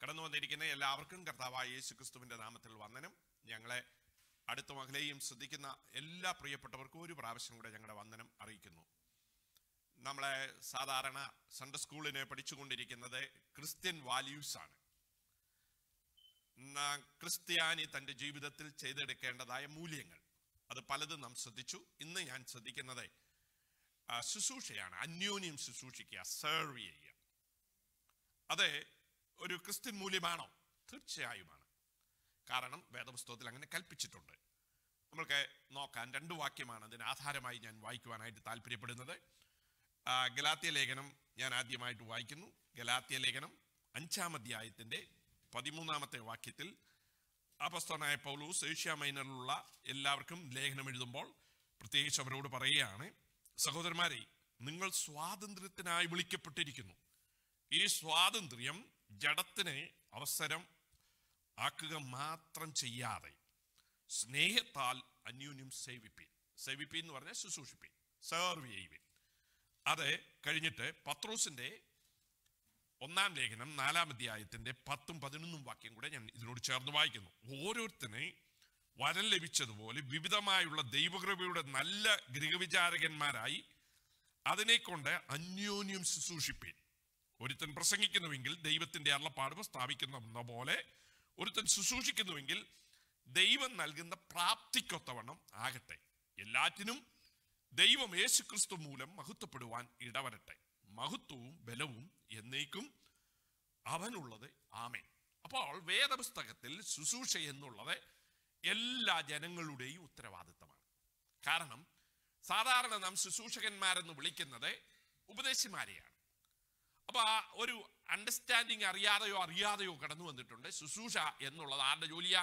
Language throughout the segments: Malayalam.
കടന്നു വന്നിരിക്കുന്ന എല്ലാവർക്കും കർത്താവായ യേശു ക്രിസ്തുവിന്റെ നാമത്തിൽ വന്ദനം ഞങ്ങളെ അടുത്ത മകളെയും ശ്രദ്ധിക്കുന്ന എല്ലാ പ്രിയപ്പെട്ടവർക്കും ഒരു പ്രാവശ്യം കൂടെ ഞങ്ങളുടെ വന്ദനം അറിയിക്കുന്നു നമ്മളെ സാധാരണ സൺഡേ സ്കൂളിനെ പഠിച്ചുകൊണ്ടിരിക്കുന്നത് ക്രിസ്ത്യൻ വാല്യൂസ് ആണ് ന- ക്രിസ്ത്യാനി തൻ്റെ ജീവിതത്തിൽ ചെയ്തെടുക്കേണ്ടതായ മൂല്യങ്ങൾ അത് പലതും നാം ശ്രദ്ധിച്ചു ഇന്ന് ഞാൻ ശ്രദ്ധിക്കുന്നത് ആ, ശുശ്രൂഷയാണ് അന്യോന്യം ശുശ്രൂഷിക്കുക സെർവ് ചെയ്യുക അത് ഒരു ക്രിസ്ത്യൻ മൂല്യമാണോ തീർച്ചയായുമാണ് കാരണം വേദപുസ്തകത്തിൽ അങ്ങനെ കൽപ്പിച്ചിട്ടുണ്ട് നമ്മൾക്ക് നോക്കാൻ രണ്ട് വാക്യമാണ് അതിന് ആധാരമായി ഞാൻ വായിക്കുവാനായിട്ട് താല്പര്യപ്പെടുന്നത് ആ, ഗലാത്യ ലേഖനം ഞാൻ ആദ്യമായിട്ട് വായിക്കുന്നു ഗലാത്യ ലേഖനം അഞ്ചാം അധ്യായത്തിൻ്റെ പതിമൂന്നാമത്തെ വാക്യത്തിൽ അപസ്തനായ പൗലൂസ് ഏഷ്യ മൈനറിലുള്ള എല്ലാവർക്കും ലേഖനം എഴുതുമ്പോൾ പ്രത്യേകിച്ച് അവരോട് പറയുകയാണ് സഹോദരന്മാരെ നിങ്ങൾ സ്വാതന്ത്ര്യത്തിനായി വിളിക്കപ്പെട്ടിരിക്കുന്നു ഈ സ്വാതന്ത്ര്യം ജഡത്തിന് അവസരം ആക്കുക മാത്രം ചെയ്യാതെ സ്നേഹത്താൽ അന്യോന്യം സേവിപ്പീൻ സേവിപ്പീൻ എന്ന് പറഞ്ഞാൽ ശുശ്രൂഷിപ്പീൻ സെർവ് ചെയ്യുവിൻ അത് കഴിഞ്ഞിട്ട് പത്രോസിന്റെ ഒന്നാം ലേഖനം നാലാം അധ്യായത്തിന്റെ പത്തും പതിനൊന്നും വാക്യം കൂടെ ഞാൻ ഇതിനോട് ചേർന്ന് വായിക്കുന്നു ഓരോരുത്തനെ വരം ലഭിച്ചതുപോലെ വിവിധമായുള്ള ദൈവകൃപയുടെ നല്ല ഗൃഹവിചാരകന്മാരായി അതിനെക്കൊണ്ട് അന്യോന്യം ശുശ്രൂഷിപ്പീൻ ഒരുത്തൻ പ്രസംഗിക്കുന്നുവെങ്കിൽ ദൈവത്തിന്റെ അള്ളപ്പാട് സ്ഥാപിക്കുന്ന പോലെ ഒരുത്തൻ ശുശ്രൂഷിക്കുന്നുവെങ്കിൽ ദൈവം നൽകുന്ന പ്രാപ്തിക്കൊത്തവണ്ണം ആകട്ടെ എല്ലാറ്റിനും ദൈവം യേശുക്രിസ്തു മൂലം മഹത്വപ്പെടുവാൻ ഇടവരട്ടെ മഹത്വവും ബലവും എന്നേക്കും അവനുള്ളത് ആമേ അപ്പോൾ വേദപുസ്തകത്തിൽ ശുശ്രൂഷ എന്നുള്ളത് എല്ലാ ജനങ്ങളുടെയും ഉത്തരവാദിത്തമാണ് കാരണം സാധാരണ നാം ശുശ്രൂഷകന്മാരെന്ന് വിളിക്കുന്നത് ഉപദേശിമാരെയാണ് അപ്പൊ ആ ഒരു അണ്ടർസ്റ്റാൻഡിങ് അറിയാതെയോ അറിയാതെയോ കടന്നു വന്നിട്ടുണ്ട് ശുശ്രൂഷ എന്നുള്ളത് ആരുടെ ജോലിയാ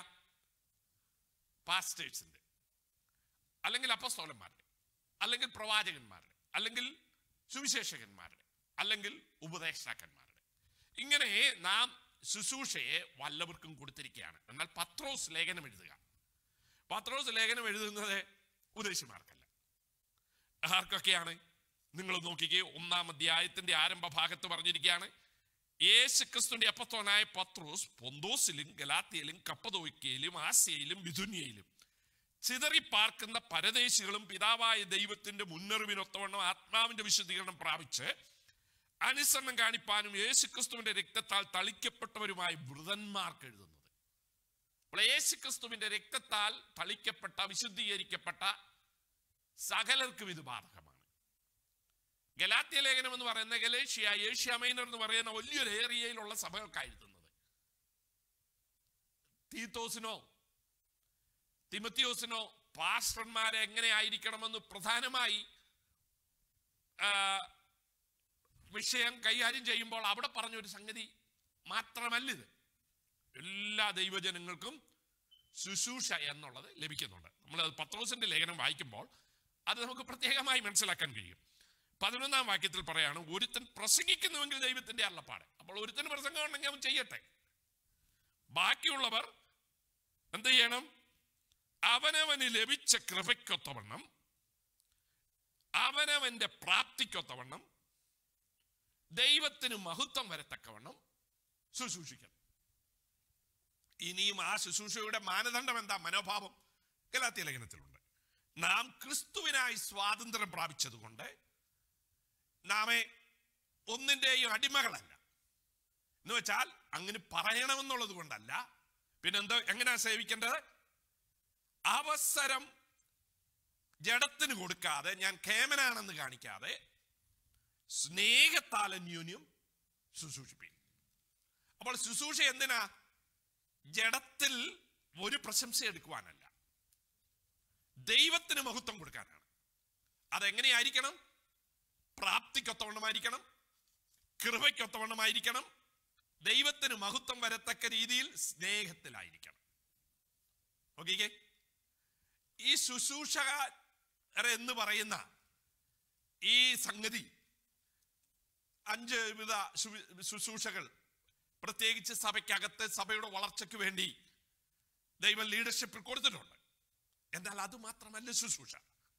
പാസ്റ്റേഴ്സിന്റെ അല്ലെങ്കിൽ അപ്പസ്തോലന്മാരുടെ അല്ലെങ്കിൽ പ്രവാചകന്മാരുടെ അല്ലെങ്കിൽ സുവിശേഷകന്മാരുടെ അല്ലെങ്കിൽ ഉപദേഷ്ടാക്കന്മാരുടെ ഇങ്ങനെ നാം ശുശ്രൂഷയെ വല്ലവർക്കും കൊടുത്തിരിക്കുകയാണ് എന്നാൽ പത്രോസ് ലേഖനം എഴുതുക പത്രോസ് ലേഖനം എഴുതുന്നത് ഉപദേശിമാർക്കല്ല ആർക്കൊക്കെയാണ് നിങ്ങൾ നോക്കിക്കേ ഒന്നാം അധ്യായത്തിന്റെ ആരംഭ ഭാഗത്ത് പറഞ്ഞിരിക്കുകയാണ് യേശു ക്രിസ്തുവിന്റെ അപ്പത്തോനായ പത്രോസ് പൊന്തോസിലും ഗലാത്തിയിലും കപ്പതോയ്ക്കയിലും ആസിയയിലും ബിഥുന്യയിലും ചിതറിപ്പാർക്കുന്ന പരദേശികളും പിതാവായ ദൈവത്തിന്റെ മുന്നറിവിനൊത്തവണ്ണം ആത്മാവിന്റെ വിശുദ്ധീകരണം പ്രാപിച്ച് അനുസരണം കാണിപ്പാനും യേശുക്രിസ്തുവിന്റെ രക്തത്താൽ തളിക്കപ്പെട്ടവരുമായ വൃതന്മാർക്ക് എഴുതുന്നത് അപ്പോൾ യേശുക്രിസ്തുവിന്റെ രക്തത്താൽ തളിക്കപ്പെട്ട വിശുദ്ധീകരിക്കപ്പെട്ട സകലർക്കും ഇത് ബാധകമാണ് ഗലാത്യ ലേഖനം എന്ന് പറയുന്ന ഗലേഷ്യ ഏഷ്യ മൈനർ എന്ന് പറയുന്ന വലിയൊരു ഏരിയയിലുള്ള സഭകൾക്കാണ് എഴുതുന്നത് തീത്തോസിനോ തിമത്തിയോസിനോ പാസ്റ്റർമാരെ എങ്ങനെ ആയിരിക്കണമെന്ന് പ്രധാനമായി ആ, വിഷയം കൈകാര്യം ചെയ്യുമ്പോൾ അവിടെ പറഞ്ഞൊരു സംഗതി മാത്രമല്ലിത് എല്ലാ ദൈവജനങ്ങൾക്കും ശുശ്രൂഷ എന്നുള്ളത് ലഭിക്കുന്നുണ്ട് നമ്മൾ പത്രോസിന്റെ ലേഖനം വായിക്കുമ്പോൾ അത് നമുക്ക് പ്രത്യേകമായി മനസ്സിലാക്കാൻ കഴിയും പതിനൊന്നാം വാക്യത്തിൽ പറയാണ് ഒരുത്തൻ പ്രസംഗിക്കുന്നുവെങ്കിൽ ദൈവത്തിന്റെ അള്ളപ്പാട് അപ്പോൾ ഒരുത്തൻ പ്രസംഗം ഉണ്ടെങ്കിൽ അവൻ ചെയ്യട്ടെ ബാക്കിയുള്ളവർ എന്ത് ചെയ്യണം അവനവന് ലഭിച്ച കൃപയ്ക്കൊത്തവണ്ണം അവനവന്റെ പ്രാപ്തിക്കൊത്തവണ്ണം ദൈവത്തിന് മഹത്വം വരത്തക്കവണ്ണം ശുശ്രൂഷിക്കണം ഇനിയും ആ ശുശ്രൂഷയുടെ മാനദണ്ഡം എന്താ മനോഭാവം ഗലാത്യ ലേഖനത്തിലുണ്ട് നാം ക്രിസ്തുവിനായി സ്വാതന്ത്ര്യം പ്രാപിച്ചതുകൊണ്ട് നാമെ ഒന്നിൻ്റെയും അടിമകളല്ല എന്ന് വെച്ചാൽ അങ്ങനെ പറയണമെന്നുള്ളത് കൊണ്ടല്ല പിന്നെന്തോ എങ്ങനെയാ സേവിക്കേണ്ടത് അവസരം ജഡത്തിന് കൊടുക്കാതെ ഞാൻ കേമനാണെന്ന് കാണിക്കാതെ സ്നേഹത്താൽ അന്യോന്യം ശുശ്രൂഷിപ്പിക്കും അപ്പോൾ ശുശ്രൂഷ എന്തിനാ ജഡത്തിൽ ഒരു പ്രശംസ എടുക്കുവാനല്ല ദൈവത്തിന് മഹത്വം കൊടുക്കാനാണ് അതെങ്ങനെയായിരിക്കണം പ്രാപ്തിക്കൊത്തവണ്ണമായിരിക്കണം കൃപയ്ക്കൊത്തവണ്ണമായിരിക്കണം ദൈവത്തിന് മഹത്വം വരത്തക്ക രീതിയിൽ സ്നേഹത്തിലായിരിക്കണം ഓക്കെ ഈ ശുശ്രൂഷകർ എന്ന് പറയുന്ന ഈ സംഗതി അഞ്ച് വിധ ശു- ശുശ്രൂഷകൾ പ്രത്യേകിച്ച് സഭയ്ക്കകത്ത് സഭയുടെ വളർച്ചയ്ക്ക് വേണ്ടി ദൈവം ലീഡർഷിപ്പ് കൊടുത്തിട്ടുണ്ട് എന്നാൽ അത് മാത്രമല്ല ശുശ്രൂഷ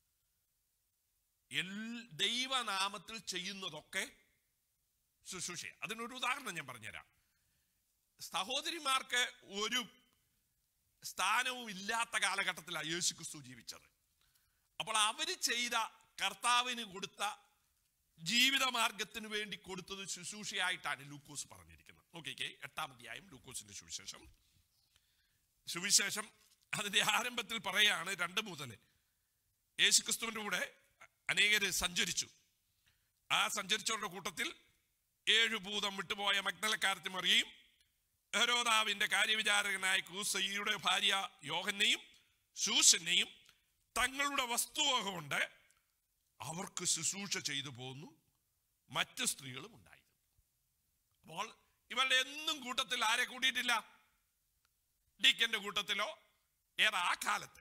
എൽ- ദൈവനാമത്തിൽ ചെയ്യുന്നതൊക്കെ ശുശ്രൂഷ അതിനൊരു ഉദാഹരണം ഞാൻ പറഞ്ഞുതരാം സഹോദരിമാർക്ക് ഒരു സ്ഥാനവും ഇല്ലാത്ത കാലഘട്ടത്തിലാണ് യേശു ക്രിസ്തു ജീവിച്ചത് അപ്പോൾ അവര് ചെയ്ത കർത്താവിന് കൊടുത്ത ജീവിതമാർഗത്തിന് വേണ്ടി കൊടുത്തത് ശുശ്രൂഷയായിട്ടാണ് ലൂക്കോസ് പറഞ്ഞിരിക്കുന്നത് നോക്കിക്കേ എട്ടാം അധ്യായം ലൂക്കോസിന്റെ സുവിശേഷം സുവിശേഷം അതിന്റെ ആരംഭത്തിൽ പറയാണ് രണ്ട് മുതൽ യേശുക്രിസ്തുവിന്റെ കൂടെ അനേകര് സഞ്ചരിച്ചു ആ സഞ്ചരിച്ചവരുടെ കൂട്ടത്തിൽ ഏഴു ഭൂതം വിട്ടുപോയ മഗ്നലക്കാരത്തി മറിയും ഹെരോദാവിന്റെ കാര്യവിചാരകനായ കൂസയുടെ ഭാര്യ യോഹന്നെയും ശൂശനെയും തങ്ങളുടെ വസ്തുവക കൊണ്ട് അവർക്ക് ശുശ്രൂഷ ചെയ്തു പോന്നു മറ്റു സ്ത്രീകളും ഉണ്ടായിരുന്നു അപ്പോൾ ഇവരുടെ എന്നും കൂട്ടത്തിൽ ആരെ കൂട്ടിയിട്ടില്ല ഡീക്കന്റെ കൂട്ടത്തിലോ ഏതാ ആ കാലത്ത്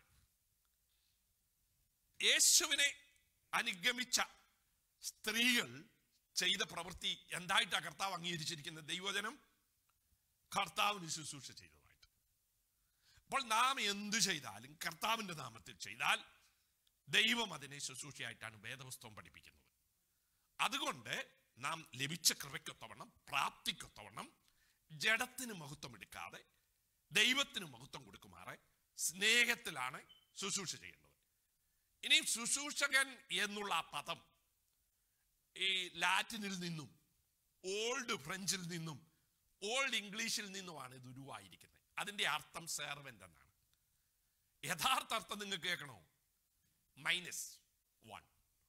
യേശുവിനെ അനുഗമിച്ച സ്ത്രീകൾ ചെയ്ത പ്രവൃത്തി എന്തായിട്ടാ കർത്താവ് അംഗീകരിച്ചിരിക്കുന്നത് ദൈവജനം കർത്താവിന് ശുശ്രൂഷ ചെയ്തതായിട്ട് അപ്പോൾ നാം എന്തു ചെയ്താലും കർത്താവിന്റെ നാമത്തിൽ ചെയ്താൽ ദൈവം അതിനെ ശുശ്രൂഷയായിട്ടാണ് വേദപുസ്തകം പഠിപ്പിക്കുന്നത് അതുകൊണ്ട് നാം ലഭിച്ച കൃപയ്ക്കൊത്തവണ്ണം പ്രാപ്തിക്കൊത്തവണ്ണം ജഡത്തിന് മഹത്വം എടുക്കാതെ ദൈവത്തിന് മഹത്വം കൊടുക്കുമാറെ സ്നേഹത്തിലാണ് ശുശ്രൂഷ ചെയ്യുന്നത് ഇനി ശുശ്രൂഷകൻ എന്നുള്ള ആ പദം ഈ ലാറ്റിനിൽ നിന്നും ഓൾഡ് ഫ്രഞ്ചിൽ നിന്നും ഓൾഡ് ഇംഗ്ലീഷിൽ നിന്നുമാണ് ഇത് ഉരുവായിരിക്കുന്നത് അതിന്റെ അർത്ഥം സെർവൻ്റ് എന്നാണ് യഥാർത്ഥ അർത്ഥം നിങ്ങൾക്ക് കേൾക്കണോ minus one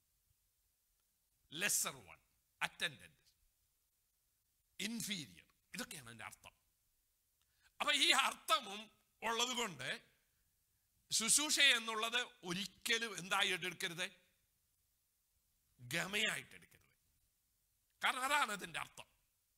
lesser one attendant inferior ഇതൊക്കെയാണ് അതിന്റെ അർത്ഥം അപ്പൊ ഈ അർത്ഥവും ഉള്ളത് കൊണ്ട് ശുശ്രൂഷ എന്നുള്ളത് ഒരിക്കലും എന്തായിട്ട് എടുക്കരുത് ഗമയായിട്ട് എടുക്കരുത് കാരണം അതാണ് അതിന്റെ അർത്ഥം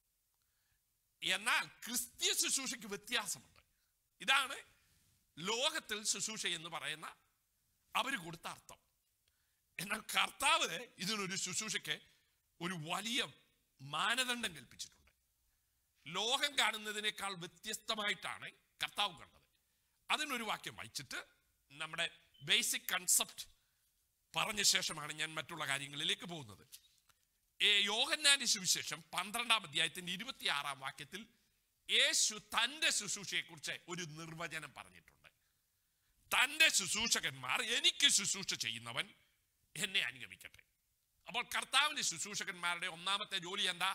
എന്നാൽ ക്രിസ്തീയ ശുശ്രൂഷയ്ക്ക് വ്യത്യാസമുണ്ട് ഇതാണ് ലോകത്തിൽ ശുശ്രൂഷ എന്ന് പറയുന്ന അവർ കൊടുത്ത അർത്ഥം എന്നാൽ കർത്താവ് ഇതിനൊരു ശുശ്രൂഷയ്ക്ക് ഒരു വലിയ മാനദണ്ഡം കൽപ്പിച്ചിട്ടുണ്ട് ലോകം കാണുന്നതിനേക്കാൾ വ്യത്യസ്തമായിട്ടാണ് കർത്താവ് കണ്ടത് അതിനൊരു വാക്യം വായിച്ചിട്ട് നമ്മുടെ ബേസിക് കൺസെപ്റ്റ് പറഞ്ഞ ശേഷമാണ് ഞാൻ മറ്റുള്ള കാര്യങ്ങളിലേക്ക് പോകുന്നത് ഏ, യോഹന്നാന്റെ സുവിശേഷം പന്ത്രണ്ടാം അധ്യായത്തിന്റെ ഇരുപത്തിയാറാം വാക്യത്തിൽ യേശു തന്റെ ശുശ്രൂഷയെക്കുറിച്ച് ഒരു നിർവചനം പറഞ്ഞിട്ടുണ്ട് തന്റെ ശുശ്രൂഷകന്മാർ എനിക്ക് ശുശ്രൂഷ ചെയ്യുന്നവൻ എന്നെ അനുഗമിക്കട്ടെ അപ്പോൾ കർത്താവിന്റെ ശുശ്രൂഷകന്മാരുടെ ഒന്നാമത്തെ ജോലി എന്താ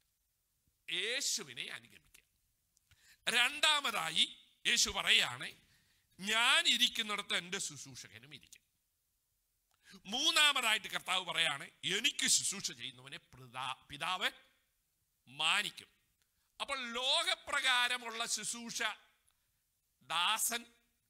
യേശുവിനെ അനുഗമിക്കുക രണ്ടാമതായി യേശു പറയാണ് ഞാൻ ഇരിക്കുന്നിടത്ത് എൻ്റെ ശുശ്രൂഷകനും ഇരിക്കും മൂന്നാമതായിട്ട് കർത്താവ് പറയാണ് എനിക്ക് ശുശ്രൂഷ ചെയ്യുന്നവനെ പിതാ- പിതാവ് മാനിക്കും അപ്പോൾ ലോകപ്രകാരമുള്ള ശുശ്രൂഷ ദാസൻ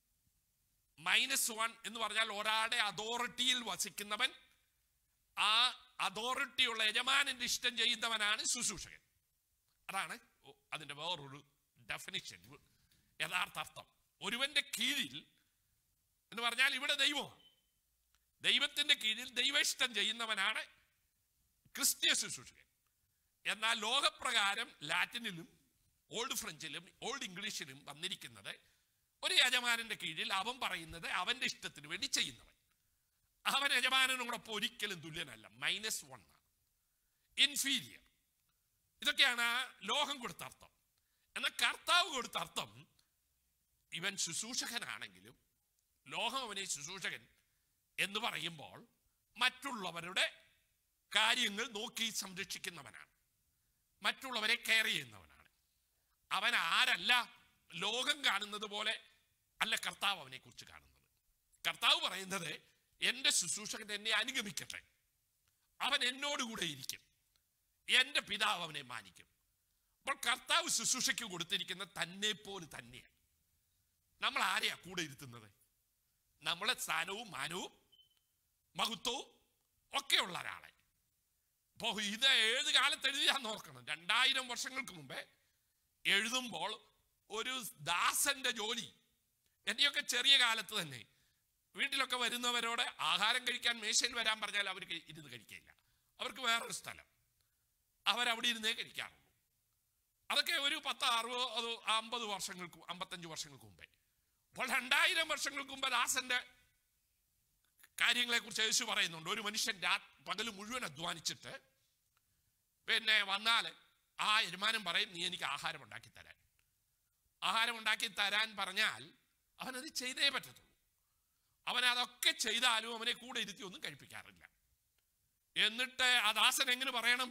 മൈനസ് വൺ എന്ന് പറഞ്ഞാൽ ഒരാളുടെ അതോറിറ്റിയിൽ വസിക്കുന്നവൻ ആ അതോറിറ്റിയുള്ള യജമാനന്റെ ഇഷ്ടം ചെയ്യുന്നവനാണ് ശുശ്രൂഷകൻ അതാണ് ഒ- അതിന്റെ വേറൊരു ഡെഫിനിഷൻ യഥാർത്ഥ അർത്ഥം ഒരുവന്റെ കീഴിൽ എന്ന് പറഞ്ഞാൽ ഇവിടെ ദൈവമാണ് ദൈവത്തിന്റെ കീഴിൽ ദൈവേഷ്ടം ചെയ്യുന്നവനാണ് ക്രിസ്തീയ ശുശ്രൂഷകൻ എന്നാൽ ലോകപ്രകാരം ലാറ്റിനിലും ഓൾഡ് ഫ്രഞ്ചിലും ഓൾഡ് ഇംഗ്ലീഷിലും വന്നിരിക്കുന്നത് ഒരു യജമാനന്റെ കീഴിൽ അവൻ പറയുന്നത് അവന്റെ ഇഷ്ടത്തിന് വേണ്ടി ചെയ്യുന്നവൻ അവൻ യജമാനനോടൊപ്പം ഒരിക്കലും തുല്യനല്ല മൈനസ് വൺ ആണ് ഇൻഫീരിയർ ഇതൊക്കെയാണ് ആ ലോകം കൊടുത്ത അർത്ഥം എന്നാൽ കർത്താവ് കൊടുത്ത അർത്ഥം ഇവൻ ശുശ്രൂഷകനാണെങ്കിലും ലോകം അവനെ ശുശ്രൂഷകൻ എന്ന് പറയുമ്പോൾ മറ്റുള്ളവരുടെ കാര്യങ്ങൾ നോക്കി സംരക്ഷിക്കുന്നവനാണ് മറ്റുള്ളവരെ കെയർ ചെയ്യുന്നവനാണ് അവൻ ആരല്ല ലോകം കാണുന്നത് പോലെ അല്ല കർത്താവ് അവനെ കുറിച്ച് കാണുന്നത് കർത്താവ് പറയുന്നത് എൻ്റെ ശുശ്രൂഷകൻ എന്നെ അനുഗമിക്കട്ടെ അവൻ എന്നോടുകൂടെ ഇരിക്കും എൻ്റെ പിതാവ് അവനെ മാനിക്കും അപ്പോൾ കർത്താവ് ശുശ്രൂഷയ്ക്ക് കൊടുത്തിരിക്കുന്ന തന്നെ പോലെ തന്നെയാണ് നമ്മൾ ആരെയാ കൂടെ ഇരുത്തുന്നത് നമ്മളെ സ്ഥാനവും മാനവും മഹത്വവും ഒക്കെയുള്ള ഒരാളെ അപ്പോൾ ഇത് ഏത് കാലത്ത് എഴുതിയാന്ന് ഓർക്കണം രണ്ടായിരം വർഷങ്ങൾക്ക് മുമ്പേ എഴുതുമ്പോൾ ഒരു ദാസന്റെ ജോലി എന്നെയൊക്കെ ചെറിയ കാലത്ത് തന്നെ വീട്ടിലൊക്കെ വരുന്നവരോട് ആഹാരം കഴിക്കാൻ മേശയിൽ വരാൻ പറഞ്ഞാൽ അവർക്ക് ഇരുന്ന് കഴിക്കില്ല അവർക്ക് വേറൊരു സ്ഥലം അവരവിടെ ഇരുന്നേ കഴിക്കാറുള്ളൂ അതൊക്കെ ഒരു പത്ത് അറുപത് അമ്പത് വർഷങ്ങൾക്ക് അമ്പത്തഞ്ച് വർഷങ്ങൾക്ക് മുമ്പേ അപ്പോൾ രണ്ടായിരം വർഷങ്ങൾക്ക് മുമ്പ് ദാസന്റെ കാര്യങ്ങളെ കുറിച്ച് യേശു പറയുന്നുണ്ട് ഒരു മനുഷ്യൻ രാ പകല് മുഴുവൻ അധ്വാനിച്ചിട്ട് പിന്നെ വന്നാൽ ആ യജമാനൻ പറയും നീ എനിക്ക് ആഹാരം ഉണ്ടാക്കി തരാൻ ആഹാരം ഉണ്ടാക്കി തരാൻ പറഞ്ഞാൽ അവനത് ചെയ്തേ പറ്റത്തുള്ളൂ അവൻ അതൊക്കെ ചെയ്താലും അവനെ കൂടെ ഇരുത്തി ഒന്നും കഴിപ്പിക്കാറില്ല എന്നിട്ട് ആ ദാസൻ എങ്ങനെ പറയണം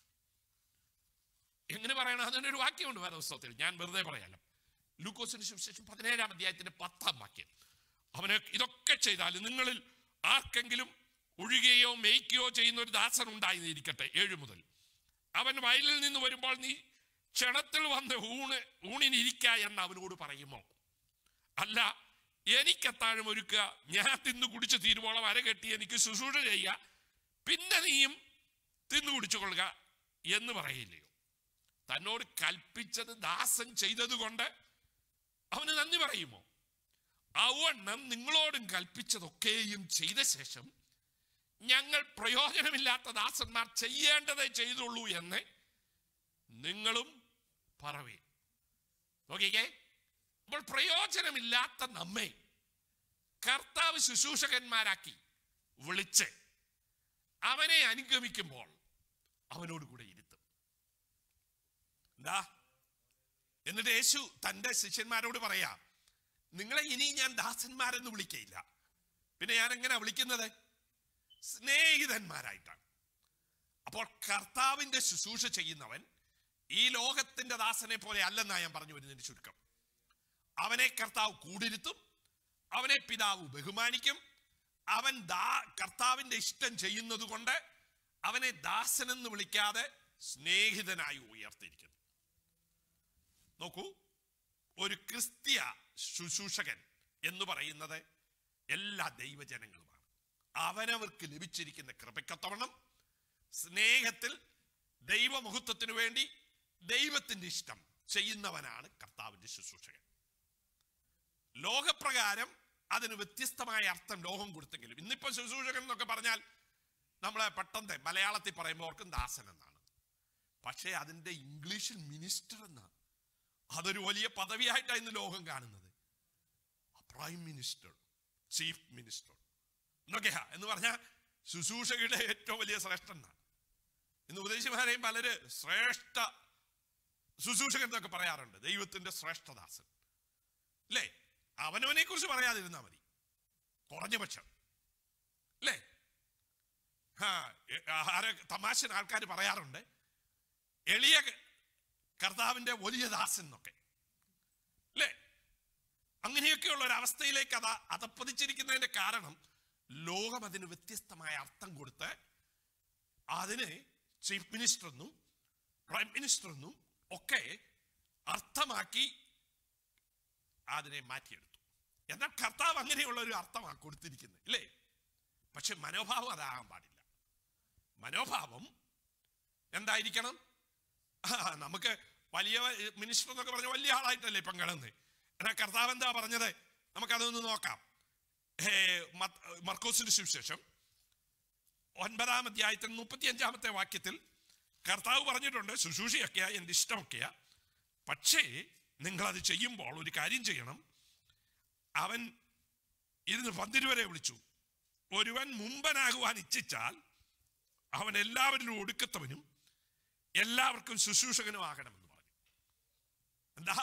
എങ്ങനെ പറയണം അതിൻ്റെ ഒരു വാക്യമുണ്ട് വേദപുസ്തകത്തിൽ ഞാൻ വെറുതെ പറയാലോ ലൂക്കോസിന് സുവിശേഷം പതിനേഴാം അധ്യായത്തിന്റെ പത്താം വാക്യം അവന് ഇതൊക്കെ ചെയ്താൽ നിങ്ങളിൽ ആർക്കെങ്കിലും ഒഴുകുകയോ മേയ്ക്കുകയോ ചെയ്യുന്ന ഒരു ദാസൻ ഉണ്ടായിരിക്കട്ടെ ഏഴു മുതൽ അവൻ വയലിൽ നിന്ന് വരുമ്പോൾ നീ ക്ഷണത്തിൽ വന്ന് ഊണ് ഊണിനിരിക്ക എന്ന് അവനോട് പറയുമോ അല്ല എനിക്ക് അത്താഴം ഒരുക്കുക ഞാൻ തിന്നു കുടിച്ച് തീരുവോളം അരകെട്ടി എനിക്ക് ശുശ്രൂഷ ചെയ്യുക പിന്നെ നീയും തിന്നു കുടിച്ചുകൊള്ളുക എന്ന് പറയില്ലയോ തന്നോട് കൽപ്പിച്ചത് ദാസൻ ചെയ്തത് കൊണ്ട് അവന് നന്ദി പറയുമോ അവണ്ണം നിങ്ങളോടും കൽപ്പിച്ചതൊക്കെയും ചെയ്ത ശേഷം ഞങ്ങൾ പ്രയോജനമില്ലാത്ത ദാസന്മാർ ചെയ്യേണ്ടതേ ചെയ്തുള്ളൂ എന്ന് നിങ്ങളും പറവേ നോക്കിക്കേ അപ്പോൾ പ്രയോജനമില്ലാത്ത നമ്മെ കർത്താവ് ശുശ്രൂഷകന്മാരാക്കി വിളിച്ച് അവനെ അനുഗമിക്കുമ്പോൾ അവനോട് കൂടെ ഇരുത്തും എന്താ എന്നിട്ട് യേശു തന്റെ ശിഷ്യന്മാരോട് പറയാ നിങ്ങളെ ഇനി ഞാൻ ദാസന്മാരെന്ന് വിളിക്കയില്ല പിന്നെ ഞാൻ എങ്ങനെയാ വിളിക്കുന്നത് സ്നേഹിതന്മാരായിട്ടാണ് അപ്പോൾ കർത്താവിന്റെ ശുശ്രൂഷ ചെയ്യുന്നവൻ ഈ ലോകത്തിന്റെ ദാസനെ പോലെ അല്ലെന്നാ ഞാൻ പറഞ്ഞു വരുന്നതിന്റെ ചുരുക്കം അവനെ കർത്താവ് കൂടിരുത്തും അവനെ പിതാവ് ബഹുമാനിക്കും അവൻ ദാ കർത്താവിന്റെ ഇഷ്ടം ചെയ്യുന്നത് കൊണ്ട് അവനെ ദാസനെന്ന് വിളിക്കാതെ സ്നേഹിതനായി ഉയർത്തിയിരിക്കുന്നു നോക്കൂ ഒരു ക്രിസ്തീയ ശുശ്രൂഷകൻ എന്ന് പറയുന്നത് എല്ലാ ദൈവജനങ്ങളുമാണ് അവനവർക്ക് ലഭിച്ചിരിക്കുന്ന കൃപയ്ക്കൊത്തവണ്ണം സ്നേഹത്തിൽ ദൈവമഹത്വത്തിനു വേണ്ടി ദൈവത്തിന്റെ ഇഷ്ടം ചെയ്യുന്നവനാണ് കർത്താവിന്റെ ശുശ്രൂഷകൻ ലോകപ്രകാരം അതിന് വ്യത്യസ്തമായ അർത്ഥം ലോകം കൊടുത്തെങ്കിലും ഇന്നിപ്പോ ശുശ്രൂഷകൻ എന്നൊക്കെ പറഞ്ഞാൽ നമ്മളെ പെട്ടെന്ന് മലയാളത്തിൽ പറയുമ്പോൾ ഓർക്കും ദാസൻ എന്നാണ് പക്ഷേ അതിന്റെ ഇംഗ്ലീഷിൽ മിനിസ്റ്റർ എന്നാണ് അതൊരു വലിയ പദവിയായിട്ടാണ് ഇന്ന് ലോകം കാണുന്നത് പ്രൈം മിനിസ്റ്റർ ചീഫ് മിനിസ്റ്റർ എന്നൊക്കെയാ എന്ന് പറഞ്ഞാൽ ശുശ്രൂഷകയുടെ ഏറ്റവും വലിയ ശ്രേഷ്ഠൻ എന്നാണ് ഇന്ന് ഉപദേശിമാരെയും പലര് ശ്രേഷ്ഠ ശുശ്രൂഷകൻ എന്നൊക്കെ പറയാറുണ്ട് ദൈവത്തിന്റെ ശ്രേഷ്ഠദാസൻ അല്ലേ അവനവനെ കുറിച്ച് പറയാതിരുന്നാ മതി കുറഞ്ഞ പക്ഷം അല്ലേ ആ എ- ആരെ തമാശ ആൾക്കാർ പറയാറുണ്ട് എളിയ കർത്താവിന്റെ വലിയ ദാസൻ എന്നൊക്കെ അല്ലേ അങ്ങനെയൊക്കെയുള്ള ഒരു അവസ്ഥയിലേക്ക് അത് അതപ്പതിച്ചിരിക്കുന്നതിന്റെ കാരണം ലോകം അതിന് വ്യത്യസ്തമായ അർത്ഥം കൊടുത്ത് അതിന് ചീഫ് മിനിസ്റ്റർ എന്നും പ്രൈം മിനിസ്റ്റർ എന്നും ഒക്കെ അർത്ഥമാക്കി അതിനെ മാറ്റിയെടുത്തു എന്നാൽ കർത്താവ് അങ്ങനെയുള്ള ഒരു അർത്ഥമാണ് കൊടുത്തിരിക്കുന്നത് ഇല്ലേ പക്ഷെ മനോഭാവം അതാകാൻ പാടില്ല മനോഭാവം എന്തായിരിക്കണം ആ, നമുക്ക് വലിയ മിനിസ്റ്റർ എന്നൊക്കെ പറഞ്ഞ വലിയ ആളായിട്ടല്ലേ ഇപ്പം കിടന്ന് എന്നാൽ കർത്താവ് എന്താ പറഞ്ഞത് നമുക്കതൊന്ന് നോക്കാം ഏ, മത്ത്- മർക്കോസിന്റെ സുവിശേഷം ഒൻപതാം അധ്യായത്തിൽ മുപ്പത്തി അഞ്ചാമത്തെ വാക്യത്തിൽ കർത്താവ് പറഞ്ഞിട്ടുണ്ട് ശുശ്രൂഷയൊക്കെയാ എൻ്റെ ഇഷ്ടമൊക്കെയാ പക്ഷേ നിങ്ങളത് ചെയ്യുമ്പോൾ ഒരു കാര്യം ചെയ്യണം അവൻ ഇരുന്ന് പന്തിരുവരെ വിളിച്ചു ഒരുവൻ മുമ്പനാകുവാൻ ഇച്ഛിച്ചാൽ അവൻ എല്ലാവരിലും ഒടുക്കത്തവനും എല്ലാവർക്കും ശുശ്രൂഷകനും ആകണമെന്ന് പറഞ്ഞു എന്താ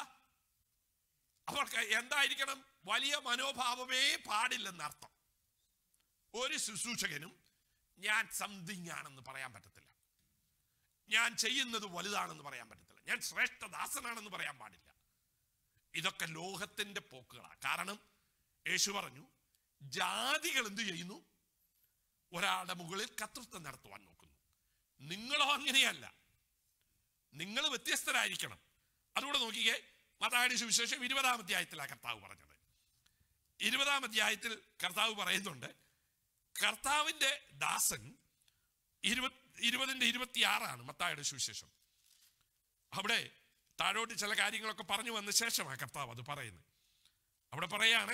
അവർക്ക് എന്തായിരിക്കണം വലിയ മനോഭാവമേ പാടില്ലെന്നർത്ഥം ഒരു ശുശ്രൂഷകനും ഞാൻ സംതിങ് ആണെന്ന് പറയാൻ പറ്റത്തില്ല ഞാൻ ചെയ്യുന്നത് വലുതാണെന്ന് പറയാൻ പറ്റത്തില്ല ഞാൻ ശ്രേഷ്ഠദാസനാണെന്ന് പറയാൻ പാടില്ല ഇതൊക്കെ ലോകത്തിന്റെ പോക്കുകളാണ് കാരണം യേശു പറഞ്ഞു ജാതികൾ എന്ത് ചെയ്യുന്നു ഒരാളുടെ മുകളിൽ കർത്തൃത്വം നടത്തുവാൻ നോക്കുന്നു നിങ്ങളോ അങ്ങനെയല്ല നിങ്ങൾ വ്യത്യസ്തരായിരിക്കണം അതുകൂടെ നോക്കിക്കേ മതായുടെ സുവിശേഷം ഇരുപതാം അധ്യായത്തിലാണ് കർത്താവ് പറഞ്ഞത് ഇരുപതാം അധ്യായത്തിൽ കർത്താവ് പറയുന്നുണ്ട് കർത്താവിന്റെ ദാസൻ ഇരുപത് ഇരുപതിന്റെ ഇരുപത്തിയാറാണ് മത്തായുടെ സുവിശേഷം അവിടെ താഴോട്ട് ചില കാര്യങ്ങളൊക്കെ പറഞ്ഞു വന്ന ശേഷമാണ് കർത്താവ് അത് പറയുന്നത് അവിടെ പറയാണ്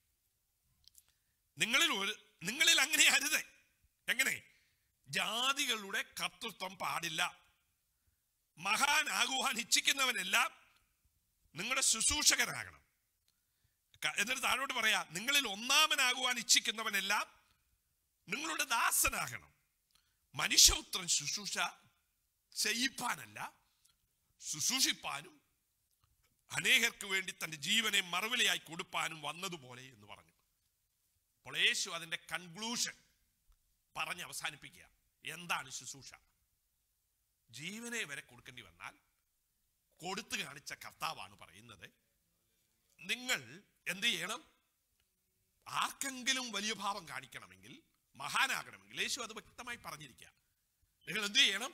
നിങ്ങളിൽ ഒരു നിങ്ങളിൽ അങ്ങനെ അരുത് എങ്ങനെ ജാതികളുടെ കർത്തൃത്വം പാടില്ല മഹാനാകുവാൻ ഇച്ഛിക്കുന്നവനെല്ലാം നിങ്ങളുടെ ശുശ്രൂഷകനാകണം ക- എന്നിട്ട് താഴോട്ട് പറയാ നിങ്ങളിൽ ഒന്നാമനാകുവാൻ ഇച്ഛിക്കുന്നവനെല്ലാം നിങ്ങളുടെ ദാസനാകണം മനുഷ്യപുത്രൻ ശുശ്രൂഷ ചെയ്യിപ്പാനല്ല ശുശ്രൂഷിപ്പാനും അനേകർക്ക് വേണ്ടി തന്റെ ജീവനെ മറുവിലയായി കൊടുപ്പാനും വന്നതുപോലെ എന്ന് പറഞ്ഞു അപ്പോൾ യേശു അതിന്റെ കൺക്ലൂഷൻ പറഞ്ഞ് അവസാനിപ്പിക്കുക എന്താണ് ശുശ്രൂഷ ജീവനെ വരെ കൊടുക്കേണ്ടി വന്നാൽ കൊടുത്തു കാണിച്ച കർത്താവാണ് പറയുന്നത് നിങ്ങൾ എന്ത് ചെയ്യണം ആർക്കെങ്കിലും വലിയ ഭാവം കാണിക്കണമെങ്കിൽ മഹാനാകണമെങ്കിൽ യേശു അത് വ്യക്തമായി പറഞ്ഞിരിക്കുക നിങ്ങൾ എന്ത് ചെയ്യണം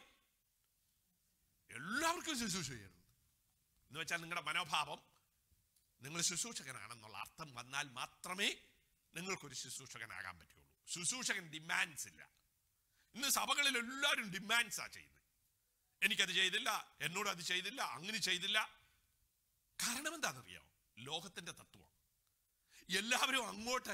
എല്ലാവർക്കും ശുശ്രൂഷ ചെയ്യണം എന്ന് വെച്ചാൽ നിങ്ങളുടെ മനോഭാവം നിങ്ങൾ ശുശ്രൂഷകനാണെന്നുള്ള അർത്ഥം വന്നാൽ മാത്രമേ നിങ്ങൾക്കൊരു ശുശ്രൂഷകനാകാൻ പറ്റുള്ളൂ ശുശ്രൂഷകൻ ഡിമാൻഡ്സ് ഇല്ല ഇന്ന് സഭകളിൽ എല്ലാവരും ഡിമാൻഡ്സാ ചെയ്യുന്നത് എനിക്കത് ചെയ്തില്ല എന്നോട് അത് ചെയ്തില്ല അങ്ങനെ ചെയ്തില്ല കാരണം എന്താണെന്നറിയാമോ ലോകത്തിന്റെ തത്വം എല്ലാവരും അങ്ങോട്ട്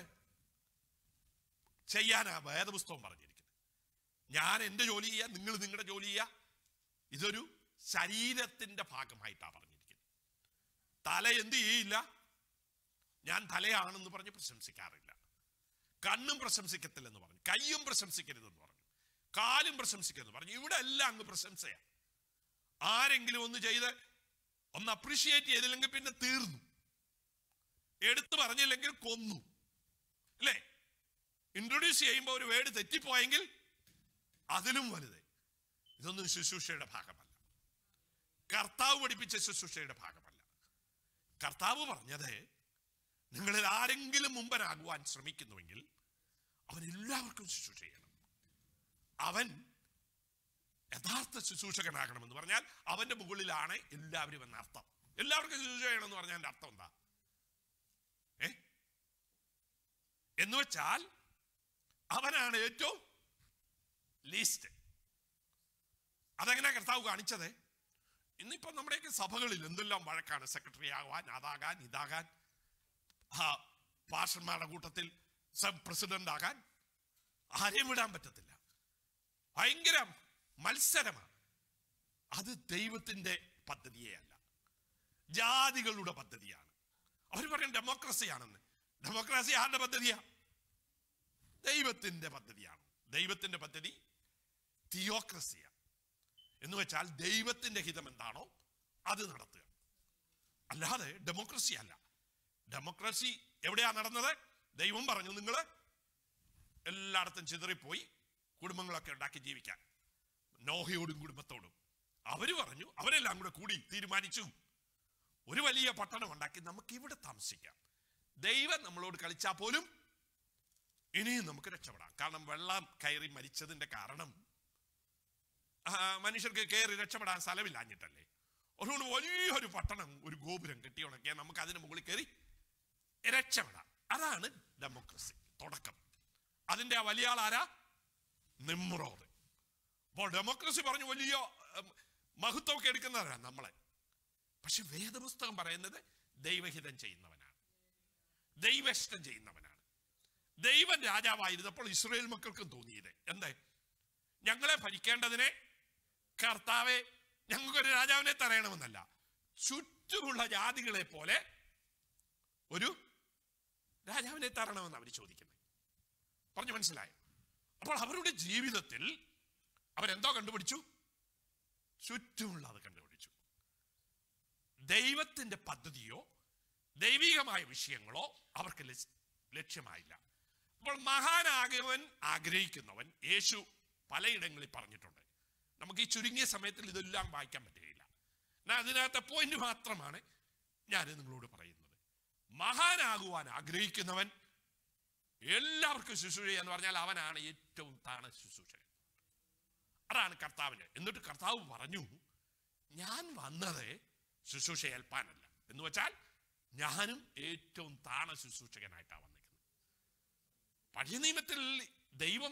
ചെയ്യാനാ വേദപുസ്തകം പറഞ്ഞിരിക്കുന്നത് ഞാൻ എൻ്റെ ജോലി ചെയ്യുക നിങ്ങൾ നിങ്ങളുടെ ജോലി ചെയ്യുക ഇതൊരു ശരീരത്തിന്റെ ഭാഗമായിട്ടാണ് പറഞ്ഞിരിക്കുന്നത് തല എന്ത് ചെയ്യില്ല ഞാൻ തലയാണെന്ന് പറഞ്ഞ് പ്രശംസിക്കാറില്ല കണ്ണും പ്രശംസിക്കത്തില്ലെന്ന് പറഞ്ഞു കയ്യും പ്രശംസിക്കരുതെന്ന് പറഞ്ഞു കാലും പ്രശംസിക്കരുതെന്ന് പറഞ്ഞു ഇവിടെ എല്ലാം അങ്ങ് പ്രശംസയാണ് ആരെങ്കിലും ഒന്ന് ചെയ്ത് ഒന്ന് അപ്രീഷിയേറ്റ് ചെയ്തില്ലെങ്കിൽ പിന്നെ തീർന്നു എടുത്തു പറഞ്ഞില്ലെങ്കിൽ കൊന്നു അല്ലേ ഇൻട്രൊഡ്യൂസ് ചെയ്യുമ്പോൾ ഒരു വേർഡ് തെറ്റിപ്പോയെങ്കിൽ അതിലും വലുത് ഇതൊന്നും ശുശ്രൂഷയുടെ ഭാഗമല്ല കർത്താവ് പഠിപ്പിച്ച ശുശ്രൂഷയുടെ ഭാഗമല്ല കർത്താവ് പറഞ്ഞത് നിങ്ങളിൽ ആരെങ്കിലും മുമ്പനാകുവാൻ ശ്രമിക്കുന്നുവെങ്കിൽ അവൻ എല്ലാവർക്കും ശുശ്രൂഷ ചെയ്യണം അവൻ യഥാർത്ഥ ശുശ്രൂഷകനാകണമെന്ന് പറഞ്ഞാൽ അവന്റെ മുകളിലാണ് എല്ലാവരും എന്ന അർത്ഥം എല്ലാവർക്കും ശുശ്രൂഷ ചെയ്യണം എന്ന് പറഞ്ഞാൽ അർത്ഥം എന്താ ഏ എന്ന് വെച്ചാൽ അവനാണ് ഏറ്റവും ലീസ്റ്റ് അതെങ്ങനെ കർത്താവ് കാണിച്ചത് ഇന്നിപ്പോ നമ്മുടെയൊക്കെ സഭകളിൽ എന്തെല്ലാം വഴക്കാണ് സെക്രട്ടറി ആകാൻ അതാകാൻ ഇതാകാൻ ആ പാഷന്മാരുടെ കൂട്ടത്തിൽ സബ് പ്രസിഡന്റ് ആകാൻ ആരെയും വിടാൻ പറ്റത്തില്ല ഭയങ്കര മത്സരമാണ് അത് ദൈവത്തിന്റെ പദ്ധതിയേ അല്ല ജാതികളുടെ പദ്ധതിയാണ് അവർ പറയും ഡെമോക്രസിയാണെന്ന് ഡെമോക്രസി ആരുടെ പദ്ധതിയാ ദൈവത്തിന്റെ പദ്ധതിയാണ് ദൈവത്തിന്റെ പദ്ധതി തിയോക്രസിയാണ് എന്ന് വെച്ചാൽ ദൈവത്തിന്റെ ഹിതം എന്താണോ അത് നടത്തുക അല്ലാതെ ഡെമോക്രസി അല്ല ഡെമോക്രസി എവിടെയാ നടന്നത് ദൈവം പറഞ്ഞു നിങ്ങൾ എല്ലായിടത്തും ചിതറിപ്പോയി കുടുംബങ്ങളൊക്കെ ഉണ്ടാക്കി ജീവിക്കാൻ നോഹയോടും കുടുംബത്തോടും അവര് പറഞ്ഞു അവരെല്ലാം കൂടെ കൂടി തീരുമാനിച്ചു ഒരു വലിയ പട്ടണം ഉണ്ടാക്കി നമുക്ക് ഇവിടെ താമസിക്കാം ദൈവം നമ്മളോട് കളിച്ചാൽ പോലും ഇനിയും നമുക്ക് രക്ഷപ്പെടാം കാരണം വെള്ളം കയറി മരിച്ചതിന്റെ കാരണം ആ, മനുഷ്യർക്ക് കയറി രക്ഷപ്പെടാൻ സ്ഥലമില്ലാഞ്ഞിട്ടല്ലേ അതുകൊണ്ട് വലിയൊരു പട്ടണം ഒരു ഗോപുരം കെട്ടിയുണക്കിയാൽ നമുക്ക് അതിന് മുകളിൽ കയറി രക്ഷപ്പെടാം അതാണ് ഡെമോക്രസി തുടക്കം അതിന്റെ ആ വലിയ ആളാരാ നിമ്രോദ് അപ്പോൾ ഡെമോക്രസി പറഞ്ഞു വലിയ ഉം, മഹത്വമൊക്കെ എടുക്കുന്നവരാണ് നമ്മളെ പക്ഷെ വേദപുസ്തകം പറയുന്നത് ദൈവഹിതം ചെയ്യുന്നവനാണ് ദൈവഇഷ്ടം ചെയ്യുന്നവനാണ് ദൈവം രാജാവായിരുന്നപ്പോൾ ഇസ്രയേൽ മക്കൾക്കും തോന്നിയത് എന്തേ ഞങ്ങളെ ഭരിക്കേണ്ടതിനെ കർത്താവെ ഞങ്ങൾക്കൊരു രാജാവിനെ തരയണമെന്നല്ല ചുറ്റുമുള്ള ജാതികളെ പോലെ ഒരു രാജാവിനെ തരണമെന്ന് അവർ ചോദിക്കുന്നത് പറഞ്ഞു മനസ്സിലായോ അപ്പോൾ അവരുടെ ജീവിതത്തിൽ അവരെന്തോ കണ്ടുപിടിച്ചു ചുറ്റുമുള്ളത് കണ്ടുപിടിച്ചു ദൈവത്തിന്റെ പദ്ധതിയോ ദൈവികമായ വിഷയങ്ങളോ അവർക്ക് ലസ്- ലക്ഷ്യമായില്ല അപ്പോൾ മഹാനാകുവൻ ആഗ്രഹിക്കുന്നവൻ യേശു പലയിടങ്ങളിൽ പറഞ്ഞിട്ടുണ്ട് നമുക്ക് ഈ ചുരുങ്ങിയ സമയത്തിൽ ഇതെല്ലാം വായിക്കാൻ പറ്റുകയില്ല എന്നാൽ അതിനകത്തെ പോയിന്റ് മാത്രമാണ് ഞാൻ നിങ്ങളോട് പറയുന്നത് മഹാനാകുവാൻ ആഗ്രഹിക്കുന്നവൻ എല്ലാവർക്കും ശുശ്രൂഷ എന്ന് പറഞ്ഞാൽ അവനാണ് ഏറ്റവും താണ ശുശ്രൂഷകൻ അതാണ് കർത്താവിന് എന്നിട്ട് കർത്താവ് പറഞ്ഞു ഞാൻ വന്നത് ശുശ്രൂഷ ഏൽപ്പാനല്ല എന്ന് വെച്ചാൽ ഞാനും ഏറ്റവും താണ ശുശ്രൂഷകനായിട്ടാണ് വന്നിരിക്കുന്നത് പഴയ നിയമത്തിൽ ദൈവം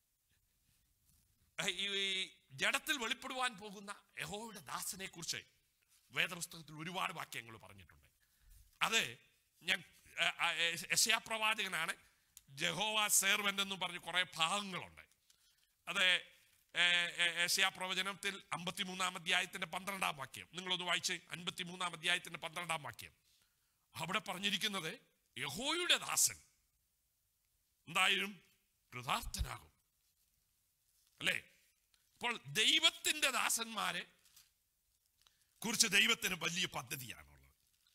ഏഹ്, ഈ ജഡത്തിൽ വെളിപ്പെടുവാൻ പോകുന്ന യഹോയുടെ ദാസനെ കുറിച്ച് വേദപുസ്തകത്തിൽ ഒരുപാട് വാക്യങ്ങൾ പറഞ്ഞിട്ടുണ്ട് അത് ഞാൻ യശയാ പ്രവാചകനാണ് ജഹോവ സേർവൻ്റ് എന്ന് പറഞ്ഞ് കുറെ ഭാഗങ്ങളുണ്ട് അത് യശയാ പ്രവചനത്തിൽ അമ്പത്തിമൂന്നാം അധ്യായത്തിന്റെ പന്ത്രണ്ടാം വാക്യം നിങ്ങളൊന്ന് വായിച്ച് അൻപത്തിമൂന്നാം അധ്യായത്തിന്റെ പന്ത്രണ്ടാം വാക്യം അവിടെ പറഞ്ഞിരിക്കുന്നത് യഹോയുടെ ദാസൻ എന്തായാലും കൃതാർത്ഥനാകും അല്ലേ അപ്പോൾ ദൈവത്തിന്റെ ദാസന്മാരെ കുറിച്ച് ദൈവത്തിന് വലിയ പദ്ധതിയാണുള്ളത്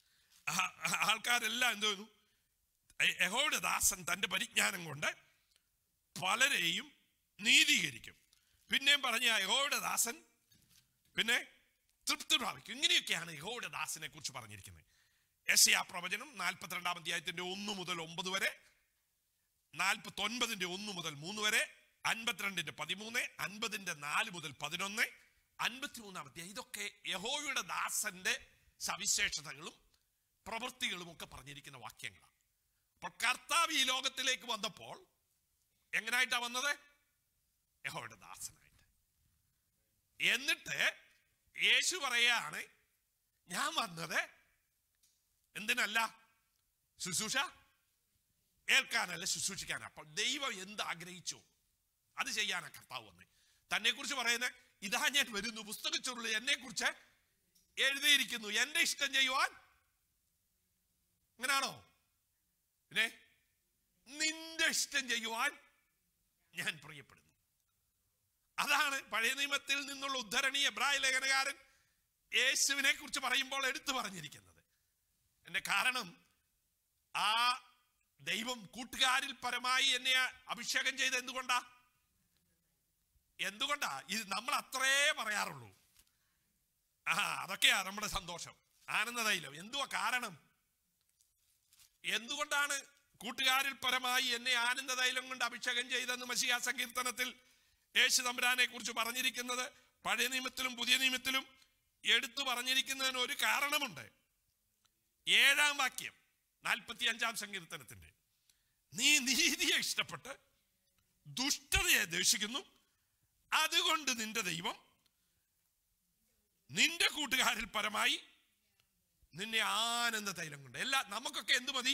ആ- ആ- ആൾക്കാരെല്ലാം എന്ത് ചെയ്യുന്നു യ- യഹോവയുടെ ദാസൻ തന്റെ പരിജ്ഞാനം കൊണ്ട് പലരെയും നീതീകരിക്കും പിന്നെയും പറഞ്ഞ യഹോവയുടെ ദാസൻ പിന്നെ തൃപ്തി പ്രാപിക്കും ഇങ്ങനെയൊക്കെയാണ് യഹോവയുടെ ദാസനെ കുറിച്ച് പറഞ്ഞിരിക്കുന്നത് യശയാ പ്രവചനം നാൽപ്പത്തിരണ്ടാം അധ്യായത്തിന്റെ ഒന്ന് മുതൽ ഒമ്പത് വരെ നാൽപ്പത്തി ഒൻപതിന്റെ ഒന്ന് മുതൽ മൂന്ന് വരെ അൻപത്തിരണ്ടിന്റെ പതിമൂന്ന് അൻപതിന്റെ നാല് മുതൽ പതിനൊന്ന് അൻപത്തിമൂന്നാം അധ്യായം ഇതൊക്കെ യഹോവയുടെ ദാസന്റെ സവിശേഷതകളും പ്രവൃത്തികളും ഒക്കെ പറഞ്ഞിരിക്കുന്ന വാക്യങ്ങളാണ് അപ്പോൾ കർത്താവ് ഈ ലോകത്തിലേക്ക് വന്നപ്പോൾ എങ്ങനായിട്ടാ വന്നത് യഹോവയുടെ ദാസനായിട്ട് എന്നിട്ട് യേശു പറയാണ് ഞാൻ വന്നത് എന്തിനല്ല ശുശ്രൂഷ ഏൽക്കാനല്ല ശുശ്രൂഷിക്കാനാ അപ്പോൾ ദൈവം എന്ത് ആഗ്രഹിച്ചു അത് ചെയ്യാനാ കർത്താവ് വന്നത് തന്നെ കുറിച്ച് പറയുന്നത് ഇതാ ഞാൻ വരുന്നു പുസ്തക ചുരുളി എന്നെ കുറിച്ച് എഴുതിയിരിക്കുന്നു എന്റെ ഇഷ്ടം ചെയ്യുവാൻ അങ്ങനാണോ പിന്നെ നിന്റെ ഇഷ്ടം ചെയ്യുവാൻ ഞാൻ പ്രിയപ്പെടുന്നു അതാണ് പഴയ നിയമത്തിൽ നിന്നുള്ള ഉദ്ധരണി എബ്രായ ലേഖനകാരൻ യേശുവിനെ കുറിച്ച് പറയുമ്പോൾ എടുത്തു പറഞ്ഞിരിക്കുന്നത് എന്റെ കാരണം ആ ദൈവം കൂട്ടുകാരിൽ പരമായി എന്നെ അഭിഷേകം ചെയ്ത് എന്തുകൊണ്ടാ എന്തുകൊണ്ടാ ഇത് നമ്മൾ അത്രേ പറയാറുള്ളൂ ആ അതൊക്കെയാ നമ്മുടെ സന്തോഷം ആനന്ദതൈലം എന്തുവാ കാരണം എന്തുകൊണ്ടാണ് കൂട്ടുകാരിൽ പരമായി എന്നെ ആനന്ദതൈലം കൊണ്ട് അഭിഷേകം ചെയ്തെന്ന് മസിയ സങ്കീർത്തനത്തിൽ യേശു തമ്പുരാനെ കുറിച്ച് പറഞ്ഞിരിക്കുന്നത് പഴയ നിയമത്തിലും പുതിയ നിയമത്തിലും എടുത്തു പറഞ്ഞിരിക്കുന്നതിന് ഒരു കാരണമുണ്ട് ഏഴാം വാക്യം നാൽപ്പത്തി അഞ്ചാം സങ്കീർത്തനത്തിന്റെ നീ നീതിയെ ഇഷ്ടപ്പെട്ട് ദുഷ്ടതയെ ദേഷിക്കുന്നു അതുകൊണ്ട് നിന്റെ ദൈവം നിന്റെ കൂട്ടുകാരിൽ പരമായി നിന്നെ ആനന്ദ തൈലം കൊണ്ട് എല്ലാ നമുക്കൊക്കെ എന്ത് മതി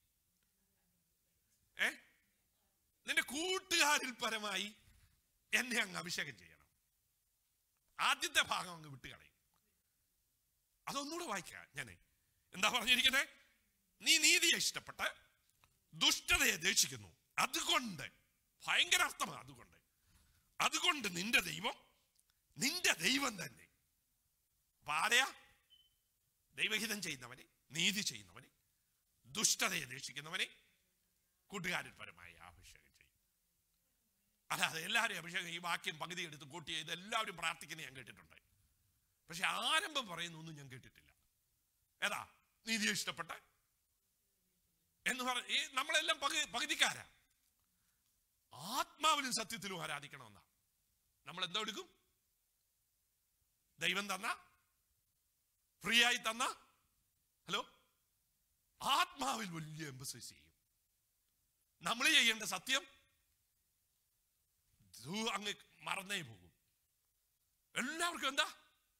ഏ നിന്റെ കൂട്ടുകാരിൽ പരമായി എന്നെ അങ്ങ് അഭിഷേകം ചെയ്യണം ആദ്യത്തെ ഭാഗം അങ്ങ് വിട്ടുകളയും അതൊന്നുകൂടെ വായിക്കാം ഞാനേ എന്താ പറഞ്ഞിരിക്കുന്നത് നീ നീതിയെ ഇഷ്ടപ്പെട്ട് ദുഷ്ടതയെ ദേഷിക്കുന്നു അതുകൊണ്ട് ഭയങ്കര അർത്ഥമാണ് അതുകൊണ്ട് അതുകൊണ്ട് നിന്റെ ദൈവം നിന്റെ ദൈവം തന്നെ അപ്പൊ ആരെയാ ദൈവഹിതം ചെയ്യുന്നവനെ നീതി ചെയ്യുന്നവനെ ദുഷ്ടതയെ ദേഷിക്കുന്നവനെ കൂട്ടുകാരിൽ പരമായി അഭിഷേകം ചെയ്യും അല്ലാതെ എല്ലാവരും അഭിഷേകം ഈ വാക്യം പകുതി എടുത്ത് കൂട്ടി ചെയ്ത് എല്ലാവരും പ്രാർത്ഥിക്കുന്ന ഞാൻ കേട്ടിട്ടുണ്ട് പക്ഷെ ആരംഭം പറയുന്നൊന്നും ഞാൻ കേട്ടിട്ടില്ല ഏതാ നീതിയെ ഇഷ്ടപ്പെട്ട എന്ന് പറ ഈ നമ്മളെല്ലാം പകുതി പകുതിക്കാരാ ആത്മാവിലും സത്യത്തിലും ആരാധിക്കണമെന്നാ നമ്മൾ എന്തോ എടുക്കും ദൈവം തന്ന ഫ്രീ ആയി തന്ന ഹലോ ആത്മാവിൽ വലിയ എംബസൈസ് ചെയ്യും നമ്മൾ ചെയ്യേണ്ട സത്യം ദൂ അങ്ങ് മറന്നേ പോകും എല്ലാവർക്കും എന്താ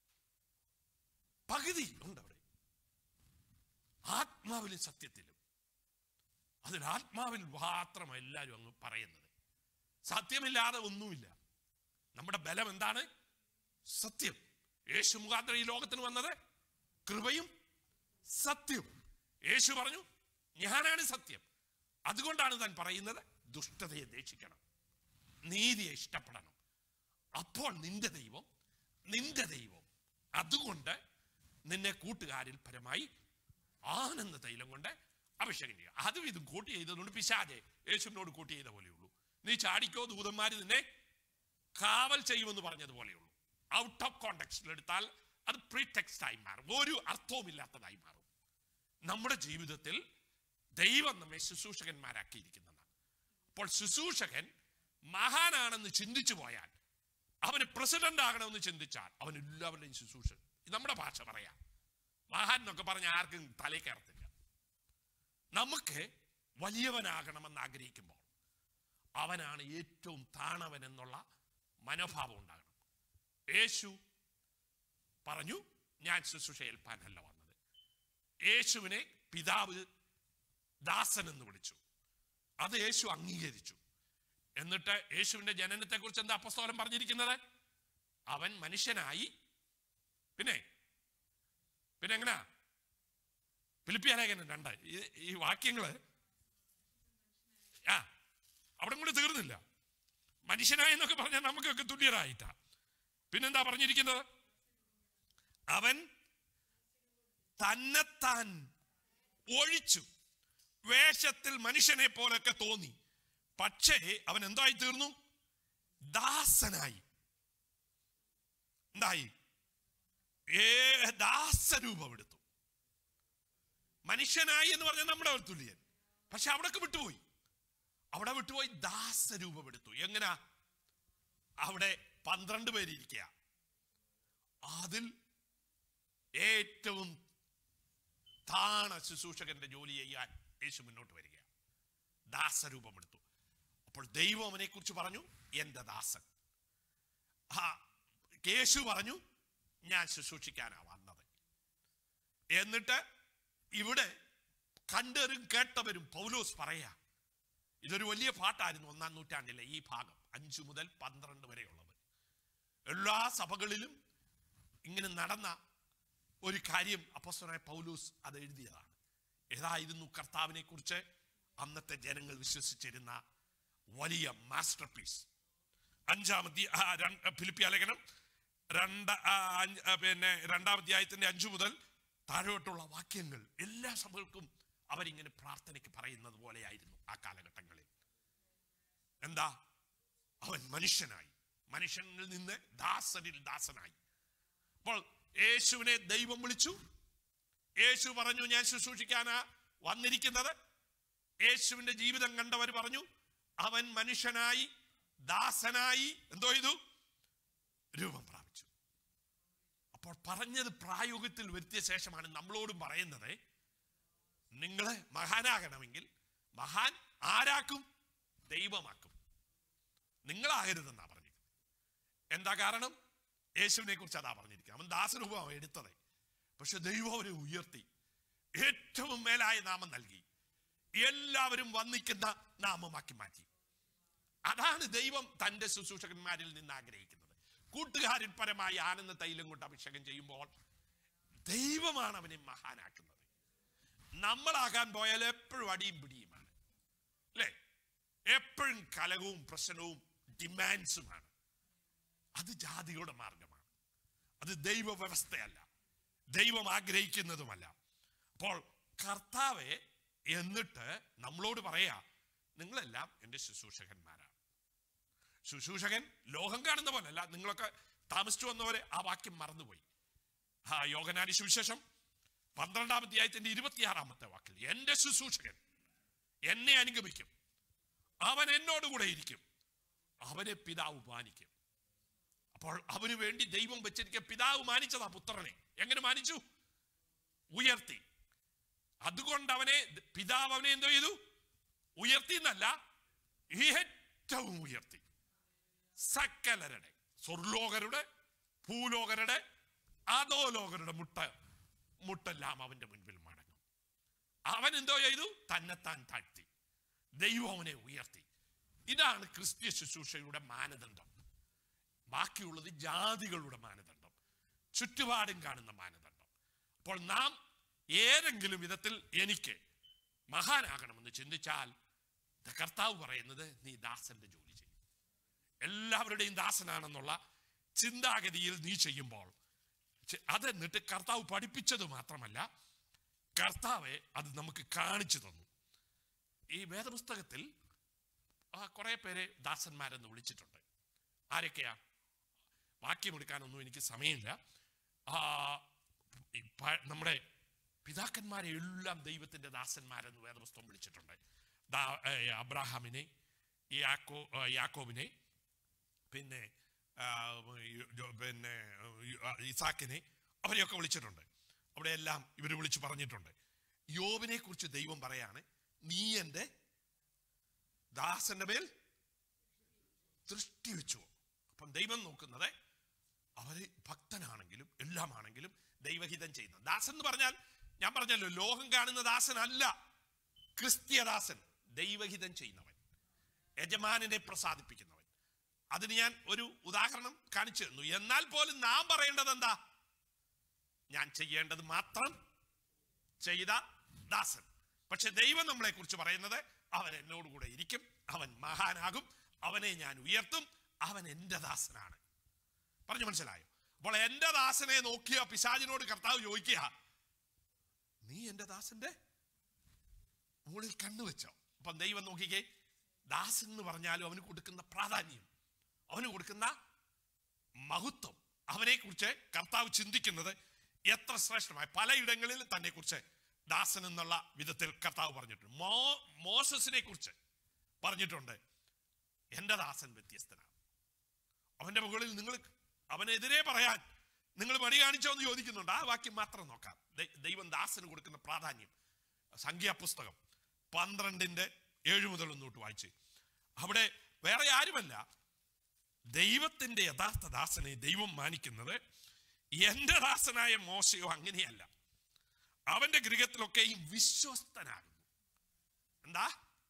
പകുതി ഉണ്ട് അവിടെ ആത്മാവിലും സത്യത്തിലും അതിൽ ആത്മാവിൽ മാത്രം എല്ലാവരും അങ്ങ് പറയുന്നത് സത്യമില്ലാതെ ഒന്നുമില്ല നമ്മുടെ ബലം എന്താണ് സത്യം യേശു മുഖാന്തരം ഈ ലോകത്തിന് വന്നത് കൃപയും സത്യവും യേശു പറഞ്ഞു ഞാനാണ് സത്യം അതുകൊണ്ടാണ് താൻ പറയുന്നത് ദുഷ്ടതയെ ദേഷിക്കണം നീതിയെ ഇഷ്ടപ്പെടണം അപ്പോൾ നിന്റെ ദൈവം നിന്റെ ദൈവം അതുകൊണ്ട് നിന്നെ കൂട്ടുകാരിൽ പരമായി ആനന്ദ തൈലം കൊണ്ട് അഭിഷേകം ചെയ്യുക അതും ഇതും കൂട്ടി ചെയ്തതുകൊണ്ട് പിശാചെ യേശുവിനോട് കൂട്ടി ചെയ്ത പോലെയുള്ളൂ നീ ചാടിക്കോ ദൂതന്മാർ നിന്നെ കാവൽ ചെയ്യുമെന്ന് പറഞ്ഞതുപോലെയുള്ളൂ ഔട്ട് ഓഫ് കോണ്ടെക്സ്റ്റിൽ എടുത്താൽ അത് പ്രീ ടെക്സ്റ്റായി മാറും ഒരു അർത്ഥവുമില്ലാത്തതായി മാറും നമ്മുടെ ജീവിതത്തിൽ ദൈവം നമ്മെ ശുശ്രൂഷകന്മാരാക്കിയിരിക്കുന്നതാണ് അപ്പോൾ ശുശ്രൂഷകൻ മഹാനാണെന്ന് ചിന്തിച്ചു പോയാൽ അവന് പ്രസിഡന്റ് ആകണമെന്ന് ചിന്തിച്ചാൽ അവൻ എല്ലാവരുടെയും ശുശ്രൂഷ നമ്മുടെ ഭാഷ പറയാം മഹാൻ എന്നൊക്കെ പറഞ്ഞ ആർക്കും തലയിൽ കയറത്തില്ല നമുക്ക് വലിയവനാകണമെന്ന് ആഗ്രഹിക്കുമ്പോൾ അവനാണ് ഏറ്റവും താണവൻ എന്നുള്ള മനോഭാവം ഉണ്ടാകണം യേശു പറഞ്ഞു ഞാൻ ശുശ്രൂഷ ഏൽപ്പാനല്ല വന്നത് യേശുവിനെ പിതാവ് ദാസൻ എന്ന് വിളിച്ചു അത് യേശു അംഗീകരിച്ചു എന്നിട്ട് യേശുവിന്റെ ജനനത്തെ കുറിച്ച് എന്താ അപ്പസ്തോലം പറഞ്ഞിരിക്കുന്നത് അവൻ മനുഷ്യനായി പിന്നെ പിന്നെ എങ്ങനാ ഫിലിപ്പിയാലേഖനം രണ്ട് ഈ- ഈ വാക്യങ്ങള് ആ അവിടെ കൂടി തീർന്നില്ല മനുഷ്യനായി എന്നൊക്കെ പറഞ്ഞാൽ നമുക്കൊക്കെ തുല്യരായിട്ടാ പിന്നെന്താ പറഞ്ഞിരിക്കുന്നത് അവൻ തന്നെത്താൻ ഒഴിച്ചു വേഷത്തിൽ മനുഷ്യനെ പോലൊക്കെ തോന്നി പക്ഷേ അവൻ എന്തായി തീർന്നു ദാസനായി എന്തായി ഏ ദാസരൂപം എടുത്തു മനുഷ്യനായി എന്ന് പറഞ്ഞാൽ നമ്മുടെ ഒരു തുല്യൻ പക്ഷെ അവിടൊക്കെ വിട്ടുപോയി അവിടെ വിട്ടുപോയി ദാസരൂപം എടുത്തു എങ്ങനാ അവിടെ പന്ത്രണ്ട് പേരിയ്ക്കുക അതിൽ ഏറ്റവും താണ ശുശ്രൂഷകന്റെ ജോലി ചെയ്യാൻ യേശു മുന്നോട്ട് വരിക ദാസരൂപം എടുത്തു അപ്പോൾ ദൈവം അവനെ കുറിച്ച് പറഞ്ഞു എന്റെ ദാസൻ ആ യേശു പറഞ്ഞു ഞാൻ ശുശ്രൂഷിക്കാനാ വന്നത് എന്നിട്ട് ഇവിടെ കണ്ടവരും കേട്ടവരും പൗലോസ് പറയാ ഇതൊരു വലിയ പാട്ടായിരുന്നു ഒന്നാം നൂറ്റാണ്ടിലെ ഈ ഭാഗം അഞ്ചു മുതൽ പന്ത്രണ്ട് വരെയുള്ളത് എല്ലാ സഭകളിലും ഇങ്ങനെ നടന്ന ഒരു കാര്യം അപ്പോസ്തലനായ പൗലൂസ് അത് എഴുതിയതാണ് ഏതായിരുന്നു കർത്താവിനെ കുറിച്ച് അന്നത്തെ ജനങ്ങൾ വിശ്വസിച്ചിരുന്ന വലിയ മാസ്റ്റർ പീസ് അഞ്ചാമത്തെ ഫിലിപ്പിയ ലേഖനം രണ്ട് ആ, അഞ്ച്, ആ, പിന്നെ രണ്ടാം അധ്യായത്തിന്റെ അഞ്ചു മുതൽ താഴോട്ടുള്ള വാക്യങ്ങൾ എല്ലാ സഭകൾക്കും അവരിങ്ങനെ പ്രാർത്ഥനയ്ക്ക് പറയുന്നത് പോലെയായിരുന്നു ആ കാലഘട്ടങ്ങളിൽ എന്താ അവൻ മനുഷ്യനായി മനുഷ്യനിൽ നിന്ന് ദാസനിൽ ദാസനായി അപ്പോൾ യേശുവിനെ ദൈവം വിളിച്ചു യേശു പറഞ്ഞു ഞാൻ ശുശ്രൂഷിക്കാനാ വന്നിരിക്കുന്നത് യേശുവിന്റെ ജീവിതം കണ്ടവർ പറഞ്ഞു അവൻ മനുഷ്യനായി ദാസനായി എന്തോ ചെയ്തു രൂപം പ്രാപിച്ചു അപ്പോൾ പറഞ്ഞത് പ്രായോഗത്തിൽ വരുത്തിയ ശേഷമാണ് നമ്മളോടും പറയുന്നത് നിങ്ങളെ മഹാനാകണമെങ്കിൽ മഹാൻ ആരാക്കും ദൈവമാക്കും നിങ്ങളാകരുതെന്നാ പറഞ്ഞത് എന്താ കാരണം യേശുവിനെ കുറിച്ച് അതാ പറഞ്ഞിരിക്കുക അവൻ ദാസരൂപം എടുത്തത് പക്ഷെ ദൈവം അവനെ ഉയർത്തി ഏറ്റവും മേലായ നാമം നൽകി എല്ലാവരും വന്നിക്കുന്ന നാമമാക്കി മാറ്റി അതാണ് ദൈവം തന്റെ ശുശ്രൂഷകന്മാരിൽ നിന്ന് ആഗ്രഹിക്കുന്നത് കൂട്ടുകാരിൽ പരമായി ആനന്ദ തൈലം കൊണ്ട് അഭിഷേകം ചെയ്യുമ്പോൾ ദൈവമാണ് അവനെ മഹാനാക്കുന്നത് നമ്മളാകാൻ പോയാൽ എപ്പോഴും അടിയും പിടിയുമാണ് അല്ലേ എപ്പോഴും കലകവും പ്രശ്നവും ഡിമാൻഡ്സുമാണ് അത് ജാതിയുടെ മാർഗമാണ് അത് ദൈവ വ്യവസ്ഥയല്ല ദൈവം ആഗ്രഹിക്കുന്നതുമല്ല അപ്പോൾ കർത്താവെ എന്നിട്ട് നമ്മളോട് പറയാ നിങ്ങളെല്ലാം എൻ്റെ ശുശ്രൂഷകന്മാരാണ് ശുശ്രൂഷകൻ ലോകം കാണുന്ന പോലല്ല നിങ്ങളൊക്കെ താമസിച്ചു വന്നവരെ ആ വാക്യം മറന്നുപോയി ആ യോഗനാരി സുവിശേഷം പന്ത്രണ്ടാം അധ്യായത്തിന്റെ ഇരുപത്തിയാറാമത്തെ വാക്കിൽ എൻ്റെ ശുശ്രൂഷകൻ എന്നെ അനുഗമിക്കും അവൻ എന്നോടുകൂടെ ഇരിക്കും അവനെ പിതാവ് മാനിക്കും അപ്പോൾ അവന് വേണ്ടി ദൈവം വെച്ചിരിക്കുക പിതാവ് മാനിച്ചതാ പുത്രനെ എങ്ങനെ മാനിച്ചു ഉയർത്തി അതുകൊണ്ട് അവനെ പിതാവ് അവനെ എന്തോ ചെയ്തു ഉയർത്തി എന്നല്ല ഏറ്റവും ഉയർത്തി സകലരുടെ സ്വർലോകരുടെ ഭൂലോകരുടെ അധോലോകരുടെ മുട്ട മുട്ടെല്ലാം അവന്റെ മുൻപിൽ മടങ്ങും അവൻ എന്തോ ചെയ്തു തന്നെത്താൻ താഴ്ത്തി ദൈവം അവനെ ഉയർത്തി ഇതാണ് ക്രിസ്ത്യ ശുശ്രൂഷയുടെ മാനദണ്ഡം ബാക്കിയുള്ളത് ജാതികളുടെ മാനദണ്ഡം ചുറ്റുപാടും കാണുന്ന മാനദണ്ഡം അപ്പോൾ നാം ഏതെങ്കിലും വിധത്തിൽ എനിക്ക് മഹാനാകണമെന്ന് ചിന്തിച്ചാൽ ദ കർത്താവ് പറയുന്നത് നീ ദാസന്റെ ജോലി ചെയ്യും എല്ലാവരുടെയും ദാസനാണെന്നുള്ള ചിന്താഗതിയിൽ നീ ചെയ്യുമ്പോൾ ചെ- അത് എന്നിട്ട് കർത്താവ് പഠിപ്പിച്ചത് മാത്രമല്ല കർത്താവെ അത് നമുക്ക് കാണിച്ചു തന്നു ഈ വേദപുസ്തകത്തിൽ ആ, കുറെ പേരെ ദാസന്മാരെന്ന് വിളിച്ചിട്ടുണ്ട് ആരൊക്കെയാ വാക്യമെടുക്കാനൊന്നും എനിക്ക് സമയമില്ല ആ, ഈ പ- നമ്മുടെ പിതാക്കന്മാരെ എല്ലാം ദൈവത്തിന്റെ ദാസന്മാരെന്ന് വേദപുസ്തകം വിളിച്ചിട്ടുണ്ട് ദാ- ഏ, അബ്രാഹാമിനെ യാക്കോ ഏ, യാക്കോബിനെ പിന്നെ ആ, യോ- പിന്നെ ആ, ഇസാക്കിനെ അവരെയൊക്കെ വിളിച്ചിട്ടുണ്ട് അവിടെ എല്ലാം ഇവർ വിളിച്ചു പറഞ്ഞിട്ടുണ്ട് യോബിനെ കുറിച്ച് ദൈവം പറയാണ് നീ എൻ്റെ ദാസന്റെ മേൽ ദൃഷ്ടി വെച്ചു അപ്പം ദൈവം നോക്കുന്നത് അവര് ഭക്തനാണെങ്കിലും എല്ലാം ആണെങ്കിലും ദൈവഹിതം ചെയ്യുന്ന ദാസൻ എന്ന് പറഞ്ഞാൽ ഞാൻ പറഞ്ഞല്ലോ ലോകം കാണുന്ന ദാസനല്ല ക്രിസ്ത്യദാസൻ ദൈവഹിതം ചെയ്യുന്നവൻ യജമാനെ പ്രസാദിപ്പിക്കുന്നവൻ അതിന് ഞാൻ ഒരു ഉദാഹരണം കാണിച്ചു തന്നു എന്നാൽ പോലും നാം പറയേണ്ടത് എന്താ ഞാൻ ചെയ്യേണ്ടത് മാത്രം ചെയ്ത ദാസൻ പക്ഷെ ദൈവം നമ്മളെ കുറിച്ച് പറയുന്നത് അവൻ എന്നോടുകൂടെ ഇരിക്കും അവൻ മഹാനാകും അവനെ ഞാൻ ഉയർത്തും അവൻ എൻ്റെ ദാസനാണ് പറഞ്ഞു മനസ്സിലായോ അപ്പോൾ എൻ്റെ ദാസനെ നോക്കിയ പിശാചിനോട് കർത്താവ് ചോദിക്കുക നീ എൻ്റെ ദാസന്റെ മുകളിൽ കണ്ണുവെച്ചോ അപ്പം ദൈവം നോക്കിക്കേ ദാസൻ എന്ന് പറഞ്ഞാലും അവന് കൊടുക്കുന്ന പ്രാധാന്യം അവന് കൊടുക്കുന്ന മഹത്വം അവനെ കുറിച്ച് കർത്താവ് ചിന്തിക്കുന്നത് എത്ര ശ്രേഷ്ഠമായി പലയിടങ്ങളിൽ തന്നെ കുറിച്ച് ദാസൻ എന്നുള്ള വിധത്തിൽ കർത്താവ് പറഞ്ഞിട്ടുണ്ട് മോ മോസസിനെ കുറിച്ച് പറഞ്ഞിട്ടുണ്ട് എൻ്റെ ദാസൻ വ്യത്യസ്തനാണ് അവന്റെ മുകളിൽ നിങ്ങൾ അവനെതിരെ പറയാൻ നിങ്ങൾ മടി കാണിച്ചോ എന്ന് ചോദിക്കുന്നുണ്ട് ആ വാക്യം മാത്രം നോക്കാം ദൈ- ദൈവം ദാസന് കൊടുക്കുന്ന പ്രാധാന്യം സംഖ്യാപുസ്തകം പന്ത്രണ്ടിന്റെ ഏഴ് മുതൽ ഒന്നോട്ട് വായിച്ച് അവിടെ വേറെ ആരുമല്ല ദൈവത്തിന്റെ യഥാർത്ഥ ദാസനെ ദൈവം മാനിക്കുന്നത് എന്റെ ദാസനായ മോശയോ അങ്ങനെയല്ല അവന്റെ ഗൃഹത്തിലൊക്കെയും വിശ്വസ്തനാകുന്നു എന്താ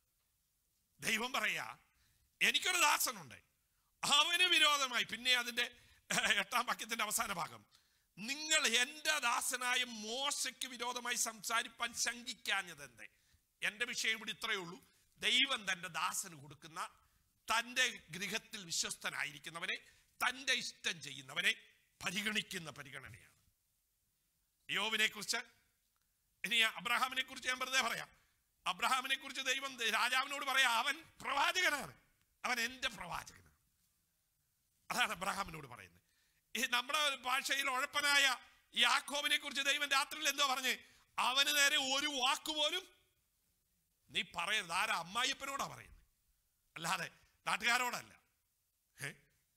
ദൈവം പറയാ എനിക്കൊരു ദാസനുണ്ട് അവന് വിരോധമായി പിന്നെ അതിന്റെ ഏഹ്, എട്ടാം വാക്യത്തിന്റെ അവസാന ഭാഗം നിങ്ങൾ എന്റെ ദാസനായ മോശയ്ക്ക് വിരോധമായി സംസാരിപ്പാൻ ശങ്കിക്കാഞ്ഞത് എന്തേ എന്റെ വിഷയം ഇവിടെ ഇത്രയേ ഉള്ളൂ ദൈവം തന്റെ ദാസന് കൊടുക്കുന്ന തന്റെ ഗൃഹത്തിൽ വിശ്വസ്തനായിരിക്കുന്നവനെ തന്റെ ഇഷ്ടം ചെയ്യുന്നവനെ പരിഗണിക്കുന്ന പരിഗണനയാണ് യോവിനെ കുറിച്ച് ഇനി അബ്രഹാമിനെ കുറിച്ച് ഞാൻ വെറുതെ പറയാം അബ്രഹാമിനെ കുറിച്ച് ദൈവം രാജാവിനോട് പറയാ അവൻ പ്രവാചകനാണ് അവൻ എന്റെ പ്രവാചകനാണ് അതാണ് അബ്രഹാമിനോട് പറയുന്നത് ഈ നമ്മുടെ ഭാഷയിൽ ഉഴപ്പനായ യാക്കോബിനെ കുറിച്ച് ദൈവം രാത്രിയിൽ എന്തോ പറഞ്ഞേ അവന് നേരെ ഒരു വാക്ക് പോലും നീ പറയരുത് ആരാ അമ്മായിയപ്പനോടാ പറയുന്നത് അല്ലാതെ നാട്ടുകാരോടല്ല ഏ?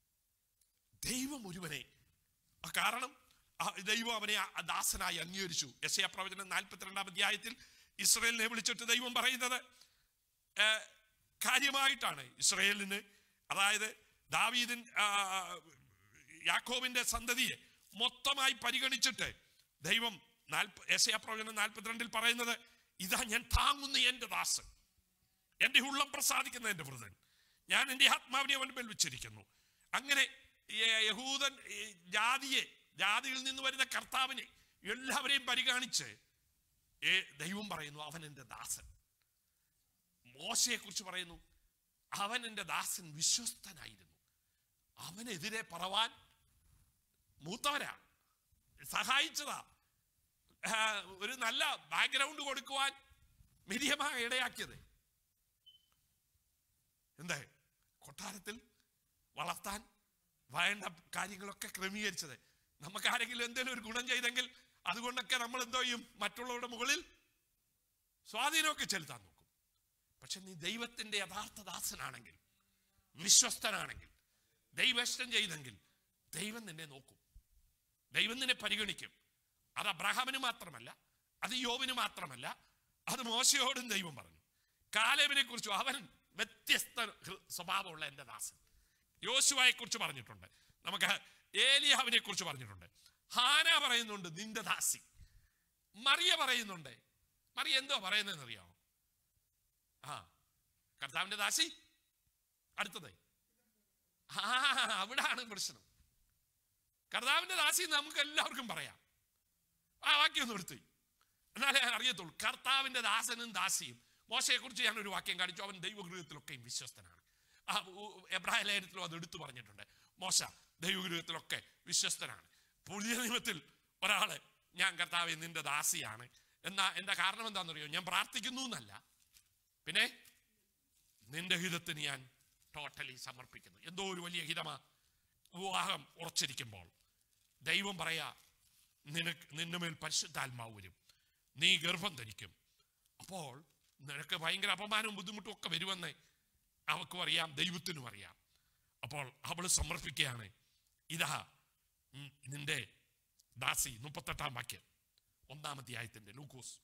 ദൈവം ഒരുവനെ ആ കാരണം ആ ദൈവം അവനെ ആ ദാസനായി അംഗീകരിച്ചു യശയ പ്രവചനം നാൽപ്പത്തിരണ്ടാം അധ്യായത്തിൽ ഇസ്രയേലിനെ വിളിച്ചിട്ട് ദൈവം പറയുന്നത് ഏ, കാര്യമായിട്ടാണ് ഇസ്രയേലിന് അതായത് ദാവീദിൻ ആ, യാക്കോബിന്റെ സന്തതിയെ മൊത്തമായി പരിഗണിച്ചിട്ട് ദൈവം നാൽപ്പ യശയ പ്രവചനം നാൽപ്പത്തിരണ്ടിൽ പറയുന്നത് ഇതാ ഞാൻ താങ്ങുന്ന എന്റെ ദാസൻ എന്റെ ഉള്ളം പ്രസാദിക്കുന്ന എന്റെ വൃതൻ ഞാൻ എന്റെ ആത്മാവിനെ അവൻ മേൽ വെച്ചിരിക്കുന്നു അങ്ങനെ യ- യഹൂദൻ ഈ ജാതിയെ ജാതിയിൽ നിന്ന് വരുന്ന കർത്താവിനെ എല്ലാവരെയും പരിഗണിച്ച് ഏ, ദൈവം പറയുന്നു അവൻ എൻ്റെ ദാസൻ മോശയെ കുറിച്ച് പറയുന്നു അവൻ എൻ്റെ ദാസൻ വിശ്വസ്തനായിരുന്നു അവനെതിരെ പറവാൻ മൂത്തവരാ സഹായിച്ചതാ ആ, ഒരു നല്ല ബാക്ക്ഗ്രൗണ്ട് കൊടുക്കുവാൻ മിരിയമാ ഇടയാക്കിയത് എന്താ കൊട്ടാരത്തിൽ വളർത്താൻ വേണ്ട കാര്യങ്ങളൊക്കെ ക്രമീകരിച്ചത് നമുക്ക് ആരെങ്കിലും എന്തെങ്കിലും ഒരു ഗുണം ചെയ്തെങ്കിൽ അതുകൊണ്ടൊക്കെ നമ്മൾ എന്തോ ചെയ്യും മറ്റുള്ളവരുടെ മുകളിൽ സ്വാധീനമൊക്കെ ചെലുത്താൻ നോക്കും പക്ഷെ നീ ദൈവത്തിന്റെ യഥാർത്ഥ ദാസനാണെങ്കിൽ വിശ്വസ്തനാണെങ്കിൽ ദൈവഷ്ടം ചെയ്തെങ്കിൽ ദൈവം നിന്നെ നോക്കും ദൈവം നിന്നെ പരിഗണിക്കും അത് അബ്രഹാമിന് മാത്രമല്ല അത് യോവിന് മാത്രമല്ല അത് മോശയോടും ദൈവം പറഞ്ഞു കാലേബിനെ കുറിച്ചും അവൻ വ്യത്യസ്ത ഹൃ- സ്വഭാവമുള്ള എൻ്റെ ദാസൻ യോശുവയെ കുറിച്ച് പറഞ്ഞിട്ടുണ്ട് നമുക്ക് ഏലിയാവിനെ കുറിച്ച് പറഞ്ഞിട്ടുണ്ട് ഹാന പറയുന്നുണ്ട് നിന്റെ ദാസി മറിയ പറയുന്നുണ്ട് മറിയ എന്തോ പറയുന്നതെന്ന് അറിയാമോ ആ കർത്താവിന്റെ ദാസി അടുത്തത് ആ അവിടാണ് പ്രശ്നം കർത്താവിന്റെ ദാസി നമുക്ക് എല്ലാവർക്കും പറയാം ആ വാക്യം ഒന്ന് എടുത്ത് എന്നാലേ അറിയത്തുള്ളൂ കർത്താവിന്റെ ദാസനും ദാസിയും മോശയെ കുറിച്ച് ഞാൻ ഒരു വാക്യം കാണിച്ചു അവൻ ദൈവഗൃഹത്തിലൊക്കെയും വിശ്വസ്തനാണ് ആ ഉ- എബ്രായ ലേഖനത്തിലും അത് എടുത്തു പറഞ്ഞിട്ടുണ്ട് മോശ ദൈവഗൃഹത്തിലൊക്കെ വിശ്വസ്തനാണ് പുതിയ നിയമത്തിൽ ഒരാള് ഞാൻ കർത്താവ് നിന്റെ ദാസിയാണ് എന്നാ എന്റെ കാരണം എന്താണെന്നറിയോ ഞാൻ പ്രാർത്ഥിക്കുന്നു എന്നല്ല പിന്നെ നിന്റെ ഹിതത്തിന് ഞാൻ ടോട്ടലി സമർപ്പിക്കുന്നു എന്തോ ഒരു വലിയ ഹിതമാ വിവാഹം ഉറച്ചിരിക്കുമ്പോൾ ദൈവം പറയാ നിനക്ക് നിന്റെ മേൽ പരിശുദ്ധാത്മാവ് വരും നീ ഗർഭം ധരിക്കും അപ്പോൾ നിനക്ക് ഭയങ്കര അപമാനവും ബുദ്ധിമുട്ടും ഒക്കെ വരുമെന്ന് അവൾക്കും അറിയാം ദൈവത്തിനും അറിയാം അപ്പോൾ അവൾ സമർപ്പിക്കുകയാണ് ഇതാ ഉം, നിന്റെ ദാസി മുപ്പത്തെട്ടാം വാക്യം ഒന്നാം അധ്യായത്തിന്റെ ലൂക്കോസ്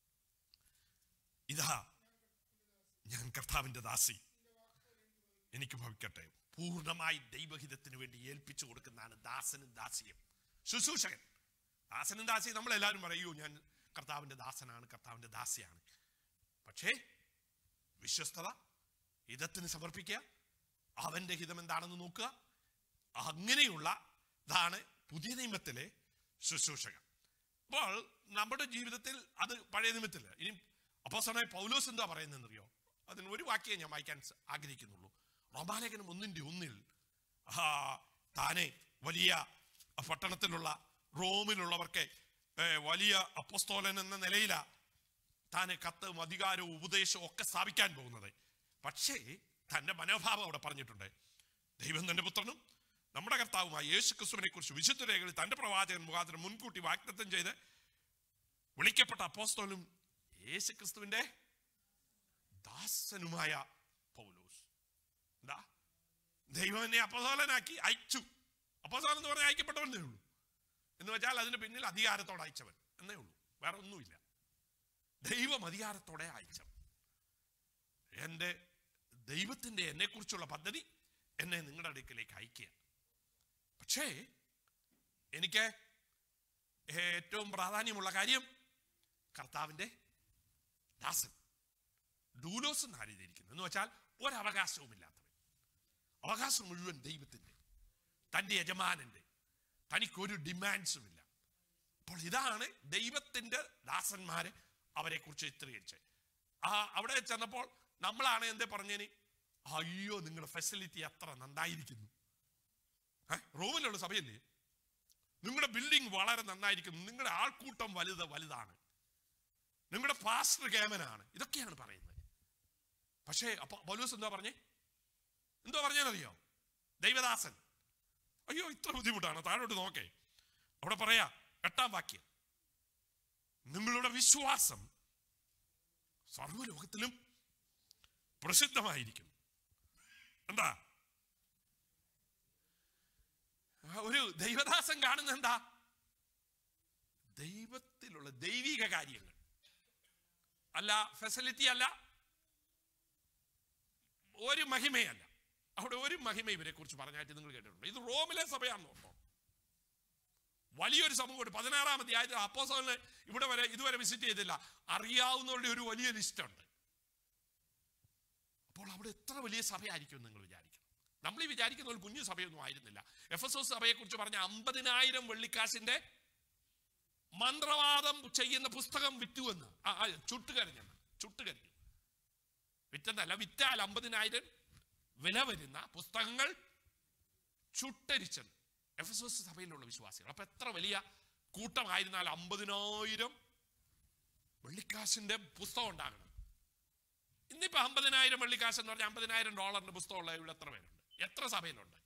ഇതാ ഞാൻ കർത്താവിന്റെ ദാസി എനിക്ക് ഭവിക്കട്ടെ പൂർണ്ണമായി ദൈവഹിതത്തിന് വേണ്ടി ഏൽപ്പിച്ചു കൊടുക്കുന്നതാണ് ദാസനും ദാസിയും ശുശ്രൂഷകൻ ദാസനും ദാസിയും നമ്മൾ എല്ലാവരും പറയൂ ഞാൻ കർത്താവിന്റെ ദാസനാണ് കർത്താവിന്റെ ദാസിയാണ് പക്ഷേ വിശ്വസ്തത ഹിതത്തിന് സമർപ്പിക്കുക അവന്റെ ഹിതം എന്താണെന്ന് നോക്കുക അങ്ങനെയുള്ള ഇതാണ് പുതിയ നിയമത്തിലെ ശുശ്രൂഷകൻ അപ്പോൾ നമ്മുടെ ജീവിതത്തിൽ അത് പഴയ നിയമത്തില് ഇനി അപ്പോസനായ പൗലോസ് എന്താ പറയുന്നതെന്നറിയോ അതിന് ഒരു വാക്യം ഞാൻ വായിക്കാൻ സ- ആഗ്രഹിക്കുന്നുള്ളൂ റോമാലേഖനം ഒന്നിന്റെ ഒന്നിൽ ആ, താനെ വലിയ പട്ടണത്തിലുള്ള റോമിലുള്ളവർക്ക് ഏ, വലിയ അപ്പസ്തോലൻ എന്ന നിലയില താന് കത്തും അധികാരവും ഉപദേശവും ഒക്കെ സ്ഥാപിക്കാൻ പോകുന്നത് പക്ഷേ തന്റെ മനോഭാവം അവിടെ പറഞ്ഞിട്ടുണ്ട് ദൈവം തന്റെ പുത്രനും നമ്മുടെ കർത്താവുമായ യേശു ക്രിസ്തുവിനെ കുറിച്ച് വിശുദ്ധ രേഖകളിൽ തന്റെ പ്രവാചകൻ മുഖാന്തരം മുൻകൂട്ടി വാഗ്ദത്തം ചെയ്ത് വിളിക്കപ്പെട്ട അപ്പോസ്തോലും യേശു ക്രിസ്തുവിന്റെ ദാസനുമായ പൗലോസ് എന്താ ദൈവം എന്നെ അപ്പോസോലനാക്കി അയച്ചു അപ്പോസോലൻ എന്ന് പറഞ്ഞാൽ അയക്കപ്പെട്ടവനേ ഉള്ളൂ എന്ന് വെച്ചാൽ അതിന് പിന്നിൽ അധികാരത്തോടെ അയച്ചവൻ എന്നേ ഉള്ളൂ വേറെ ഒന്നുമില്ല ദൈവം അധികാരത്തോടെ അയച്ചവൻ എൻ്റെ ദൈവത്തിൻ്റെ എന്നെക്കുറിച്ചുള്ള പദ്ധതി എന്നെ നിങ്ങളുടെ അടുക്കിലേക്ക് അയക്കുക പക്ഷേ എനിക്ക് ഏറ്റവും പ്രാധാന്യമുള്ള കാര്യം കർത്താവിൻ്റെ ദാസൻ ഡൂലോസ് എന്നാണ് എഴുതിയിരിക്കുന്നത് എന്ന് വെച്ചാൽ ഒരവകാശവുമില്ലാത്തവൻ അവകാശം മുഴുവൻ ദൈവത്തിൻ്റെ തൻ്റെ യജമാനന്റെ തനിക്കൊരു ഡിമാൻഡ്സുമില്ല അപ്പോൾ ഇതാണ് ദൈവത്തിൻ്റെ ദാസന്മാരെ അവരെ കുറിച്ച് ചിത്രീകരിച്ച് ആ അവിടെ ചെന്നപ്പോൾ നമ്മളാണ് എന്തേ പറഞ്ഞേന് അയ്യോ നിങ്ങളുടെ ഫെസിലിറ്റി അത്ര നന്നായിരിക്കുന്നു ഏ? റോമിലുള്ള സഭയല്ലേ നിങ്ങളുടെ ബിൽഡിംഗ് വളരെ നന്നായിരിക്കുന്നു നിങ്ങളുടെ ആൾക്കൂട്ടം വലുത് വലുതാണ് നിങ്ങളുടെ ഫാസ്റ്റർ കേമനാണ് ഇതൊക്കെയാണ് പറയുന്നത് പക്ഷേ അപ്പൊ പൗലോസ് എന്താ പറഞ്ഞേ എന്തോ പറഞ്ഞതെന്നറിയോ ദൈവദാസൻ അയ്യോ ഇത്ര ബുദ്ധിമുട്ടാണ് താഴോട്ട് നോക്കേ അവിടെ പറയാ എട്ടാം വാക്യം നിങ്ങളുടെ വിശ്വാസം സർവ്വലോകത്തിലും പ്രസിദ്ധമായിരിക്കും എന്താ ആ, ഒരു ദൈവദാസൻ കാണുന്ന എന്താ ദൈവത്തിലുള്ള ദൈവിക കാര്യങ്ങൾ അല്ല ഫെസിലിറ്റി അല്ല ഒരു മഹിമയല്ല അവിടെ ഒരു മഹിമ ഇവരെ കുറിച്ച് പറഞ്ഞായിട്ട് നിങ്ങൾ കേട്ടിട്ടുണ്ട് ഇത് റോമിലെ സഭയാണെന്ന് ഓർത്തോ വലിയൊരു സമൂഹം പതിനാറാം അധ്യായത്തിൽ അപ്പോസോലിന് ഇവിടെ വരെ ഇതുവരെ വിസിറ്റ് ചെയ്തില്ല അറിയാവുന്നവരുടെ ഒരു വലിയ ലിസ്റ്റ് ഉണ്ട് അപ്പോൾ അവിടെ എത്ര വലിയ സഭയായിരിക്കും എന്ന് നിങ്ങൾ വിചാരിക്കണം നമ്മൾ ഈ വിചാരിക്കുന്ന ഒരു കുഞ്ഞു സഭയൊന്നും ആയിരുന്നില്ല എഫ് എസ് എസ് സഭയെ കുറിച്ച് പറഞ്ഞ അമ്പതിനായിരം വെള്ളിക്കാശിന്റെ മന്ത്രവാദം ചെയ്യുന്ന പുസ്തകം വിറ്റുവെന്ന് ആ, ആ, ചുട്ടുകരിഞ്ഞെന്ന് ചുട്ടുകരിഞ്ഞു വിറ്റെന്നല്ല വിറ്റാൽ അമ്പതിനായിരം വില വരുന്ന പുസ്തകങ്ങൾ ചുട്ടരിച്ചെന്ന് എഫ് എസ് എസ് സഭയിലുള്ള വിശ്വാസികൾ അപ്പൊ എത്ര വലിയ കൂട്ടമായിരുന്നാൽ അമ്പതിനായിരം വെള്ളിക്കാശിന്റെ പുസ്തകം ഉണ്ടാകണം ഇന്നിപ്പോ അമ്പതിനായിരം വെള്ളിക്കാശ് എന്ന് പറഞ്ഞാൽ അമ്പതിനായിരം ഡോളറിന്റെ പുസ്തകമുള്ള ഇവിടെ എത്ര പേരുണ്ട് എത്ര സഭയിലുണ്ട്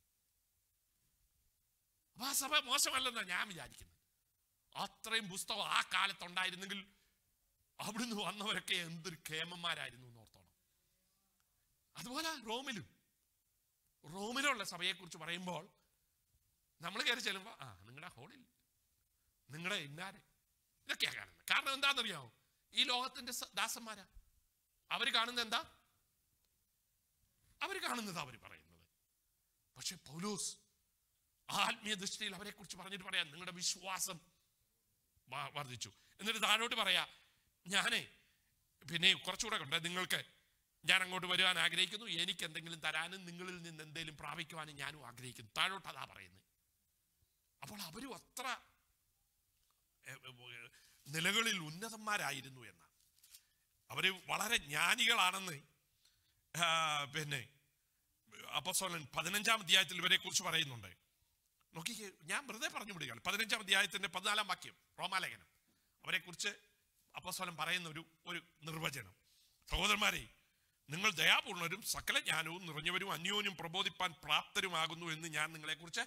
അപ്പൊ ആ സഭ മോശമല്ലെന്നാണ് ഞാൻ വിചാരിക്കുന്നത് അത്രയും പുസ്തകം ആ കാലത്തുണ്ടായിരുന്നെങ്കിൽ അവിടുന്ന് വന്നവരൊക്കെ എന്തൊരു കേമന്മാരായിരുന്നു എന്ന് ഓർത്തോണം അതുപോലെ റോമിലും റോമിലുള്ള സഭയെക്കുറിച്ച് പറയുമ്പോൾ നമ്മൾ കയറി ചെല്ലുമ്പോൾ ആ നിങ്ങളുടെ ഹോളിൽ നിങ്ങളുടെ ഇന്നാര് ഇതൊക്കെയാ കാണുന്നത് കാരണം എന്താണെന്നറിയാമോ ഈ ലോകത്തിന്റെ സ- ദാസന്മാരാ അവർ കാണുന്നത് എന്താ അവർ കാണുന്നത് അവർ പറയുന്നത് പക്ഷെ പൗലോസ് ആ ആത്മീയ ദൃഷ്ടിയിൽ അവരെ കുറിച്ച് പറഞ്ഞിട്ട് പറയാം നിങ്ങളുടെ വിശ്വാസം വ- വർദ്ധിച്ചു എന്നിട്ട് താഴോട്ട് പറയാ ഞാനേ പിന്നെ കുറച്ചുകൂടെ ഉണ്ട് നിങ്ങൾക്ക് ഞാൻ അങ്ങോട്ട് വരുവാൻ ആഗ്രഹിക്കുന്നു എനിക്ക് എന്തെങ്കിലും തരാനും നിങ്ങളിൽ നിന്ന് എന്തെങ്കിലും പ്രാപിക്കുവാനും ഞാനും ആഗ്രഹിക്കുന്നു താഴോട്ട് അതാ പറയുന്നത് അപ്പോൾ അവരും അത്ര എ, എ, എ, നിലകളിൽ ഉന്നതന്മാരായിരുന്നു എന്നാണ് അവര് വളരെ ജ്ഞാനികളാണെന്ന് ആ, പിന്നെ അപ്പസോലൻ പതിനഞ്ചാം അധ്യായത്തിൽ ഇവരെ കുറിച്ച് പറയുന്നുണ്ട് നോക്കിക്കേ ഞാൻ വെറുതെ പറഞ്ഞു വിടുകയാണ് പതിനഞ്ചാം അധ്യായത്തിന്റെ പതിനാലാം വാക്യം റോമാലേഖനം അവരെ കുറിച്ച് അപ്പസോലൻ പറയുന്ന ഒരു ഒരു നിർവചനം സഹോദരന്മാരെ നിങ്ങൾ ദയാപൂർണരും സകല ജ്ഞാനവും നിറഞ്ഞവരും അന്യോന്യം പ്രബോധിപ്പാൻ പ്രാപ്തരുമാകുന്നു എന്ന് ഞാൻ നിങ്ങളെ കുറിച്ച്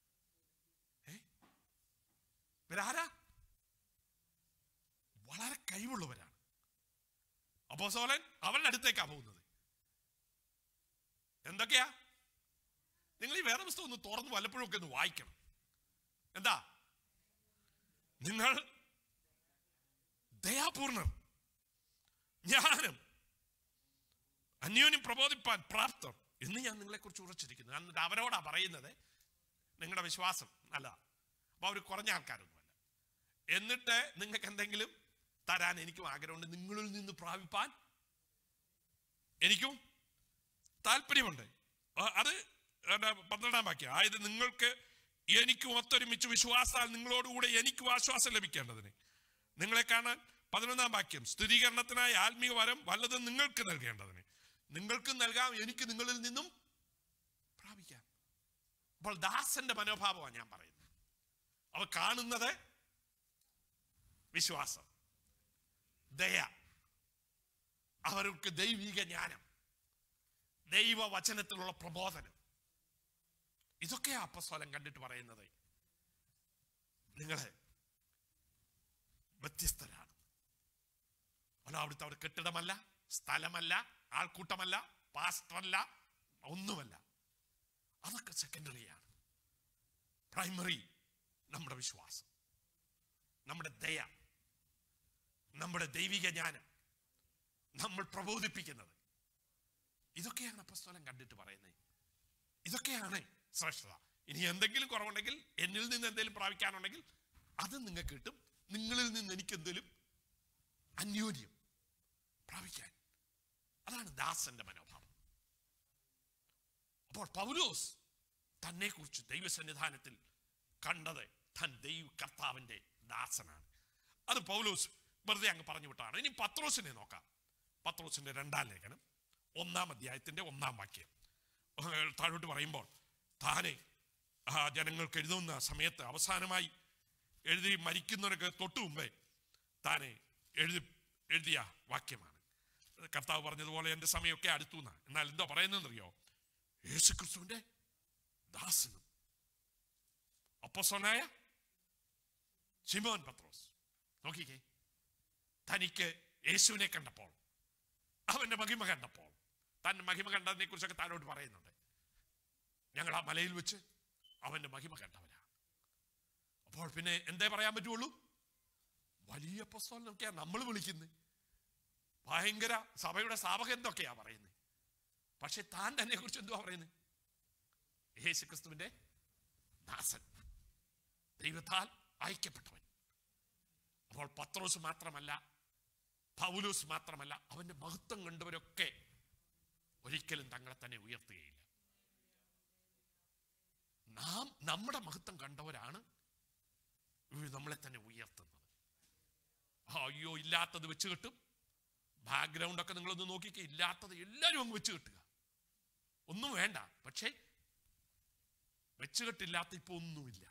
ഇവരാരാ വളരെ കഴിവുള്ളവരാണ് അപ്പോസോലൻ അവരുടെ അടുത്തേക്കാ പോകുന്നത് എന്തൊക്കെയാ നിങ്ങൾ ഈ വേറെ പുസ്തകം ഒന്ന് തുറന്ന് വല്ലപ്പോഴും ഒക്കെ ഒന്ന് വായിക്കണം എന്താ നിങ്ങൾ ദയാപൂർണർ ജ്ഞാനം അന്യോന്യം പ്രബോധിപ്പാൻ പ്രാപ്തർ എന്ന് ഞാൻ നിങ്ങളെ കുറിച്ച് ഉറച്ചിരിക്കുന്നു എന്നിട്ട് അവരോടാ പറയുന്നത് നിങ്ങളുടെ വിശ്വാസം അല്ല അപ്പൊ അവർ കുറഞ്ഞ ആൾക്കാരൊന്നുമല്ല എന്നിട്ട് നിങ്ങൾക്ക് എന്തെങ്കിലും തരാൻ എനിക്കും ആഗ്രഹമുണ്ട് നിങ്ങളിൽ നിന്ന് പ്രാപിപ്പാൻ എനിക്കും താല്പര്യമുണ്ട് ആ, അത് എന്താ പന്ത്രണ്ടാം വാക്യം ആയത് നിങ്ങൾക്ക് എനിക്കും ഒത്തൊരുമിച്ച് വിശ്വാസാൽ നിങ്ങളോടുകൂടെ എനിക്കും ആശ്വാസം ലഭിക്കേണ്ടതിന് നിങ്ങളെ കാണാൻ പതിനൊന്നാം വാക്യം സ്ഥിരീകരണത്തിനായി ആത്മീയ വരം വല്ലതും നിങ്ങൾക്ക് നൽകേണ്ടതിന് നിങ്ങൾക്ക് നൽകാം എനിക്ക് നിങ്ങളിൽ നിന്നും പ്രാപിക്കാം അപ്പോൾ ദാസന്റെ മനോഭാവമാണ് ഞാൻ പറയുന്നത് അവ കാണുന്നത് വിശ്വാസം ദയ അവർക്ക് ദൈവിക ജ്ഞാനം ദൈവവചനത്തിലുള്ള പ്രബോധനം ഇതൊക്കെ അപ്പസ്വലം കണ്ടിട്ട് പറയുന്നത് നിങ്ങളെ വ്യത്യസ്തരാണ് അല്ല അവിടുത്തെ അവിടെ കെട്ടിടമല്ല സ്ഥലമല്ല ആൾക്കൂട്ടമല്ല പാസ്റ്ററല്ല ഒന്നുമല്ല അതൊക്കെ സെക്കൻഡറിയാണ് പ്രൈമറി നമ്മുടെ വിശ്വാസം നമ്മുടെ ദയ നമ്മുടെ ദൈവിക ജ്ഞാനം നമ്മൾ പ്രബോധിപ്പിക്കുന്നത് ഇതൊക്കെയാണ് അപ്പസ്തോലൻ കണ്ടിട്ട് പറയുന്നത് ഇതൊക്കെയാണ് ശ്രേഷ്ഠത ഇനി എന്തെങ്കിലും കുറവുണ്ടെങ്കിൽ എന്നിൽ നിന്ന് എന്തെങ്കിലും പ്രാപിക്കാനുണ്ടെങ്കിൽ അത് നിങ്ങൾക്ക് കിട്ടും നിങ്ങളിൽ നിന്ന് എനിക്ക് എന്തെങ്കിലും അന്യോന്യം പ്രാപിക്കാൻ അതാണ് ദാസന്റെ മനോഭാവം അപ്പോൾ പൗലോസ് തന്നെ കുറിച്ച് ദൈവസന്നിധാനത്തിൽ കണ്ടത് താൻ ദൈവ കർത്താവിന്റെ ദാസനാണ് അത് പൗലോസ് വെറുതെ അങ്ങ് പറഞ്ഞു വിട്ടാണ് ഇനി പത്രോസിനെ നോക്കാം പത്രോസിന്റെ രണ്ടാം ലേഖനം ഒന്നാം അധ്യായത്തിന്റെ ഒന്നാം വാക്യം ഏഹ് താഴോട്ട് പറയുമ്പോൾ താനെ ആ ജനങ്ങൾക്ക് എഴുതുന്ന സമയത്ത് അവസാനമായി എഴുതി മരിക്കുന്നവരൊക്കെ തൊട്ടു മുമ്പേ താനെ എഴുതി എഴുതിയ വാക്യമാണ് കർത്താവ് പറഞ്ഞതുപോലെ എൻ്റെ സമയമൊക്കെ അടുത്തു എന്നാണ് എന്നാൽ എന്താ പറയുന്നതെന്നറിയോ യേശു ക്രിസ്തുവിന്റെ ദാസനും അപ്പസോനായ സിമോൻ പത്രോസ് നോക്കിക്കേ തനിക്ക് യേശുവിനെ കണ്ടപ്പോൾ അവന്റെ മഹിമ കണ്ടപ്പോൾ താൻ മഹിമ കണ്ടതിനെ കുറിച്ചൊക്കെ താനോട് പറയുന്നുണ്ട് ഞങ്ങൾ ആ മലയിൽ വെച്ച് അവന്റെ മഹിമ കണ്ടവരാ അപ്പോൾ പിന്നെ എന്തേ പറയാൻ പറ്റുള്ളൂ വലിയ പുസ്തകം നോക്കിയാ നമ്മൾ വിളിക്കുന്നത് ഭയങ്കര സഭയുടെ സ്ഥാപകൻ എന്തൊക്കെയാ പറയുന്നത് പക്ഷെ താൻ തന്നെ കുറിച്ച് എന്തുവാ പറയുന്നത് യേശു ക്രിസ്തുവിന്റെ ദാസൻ ദൈവത്താൽ അയക്കപ്പെട്ടവൻ അപ്പോൾ പത്രോസ് മാത്രമല്ല പൗലോസ് മാത്രമല്ല അവന്റെ മഹത്വം കണ്ടവരൊക്കെ ഒരിക്കലും തങ്ങളെ തന്നെ ഉയർത്തുകയില്ല നാം നമ്മുടെ മഹത്വം കണ്ടവരാണ് ഇവർ നമ്മളെ തന്നെ ഉയർത്തുന്നത് ആ, അയ്യോ ഇല്ലാത്തത് വെച്ച് കിട്ടും ബാക്ക്ഗ്രൗണ്ട് ഒക്കെ നിങ്ങളൊന്ന് നോക്കിക്കേ ഇല്ലാത്തത് എല്ലാവരും അങ്ങ് വെച്ച് കെട്ടുക ഒന്നും വേണ്ട പക്ഷേ വെച്ച് കെട്ടില്ലാത്ത ഇപ്പൊ ഒന്നുമില്ല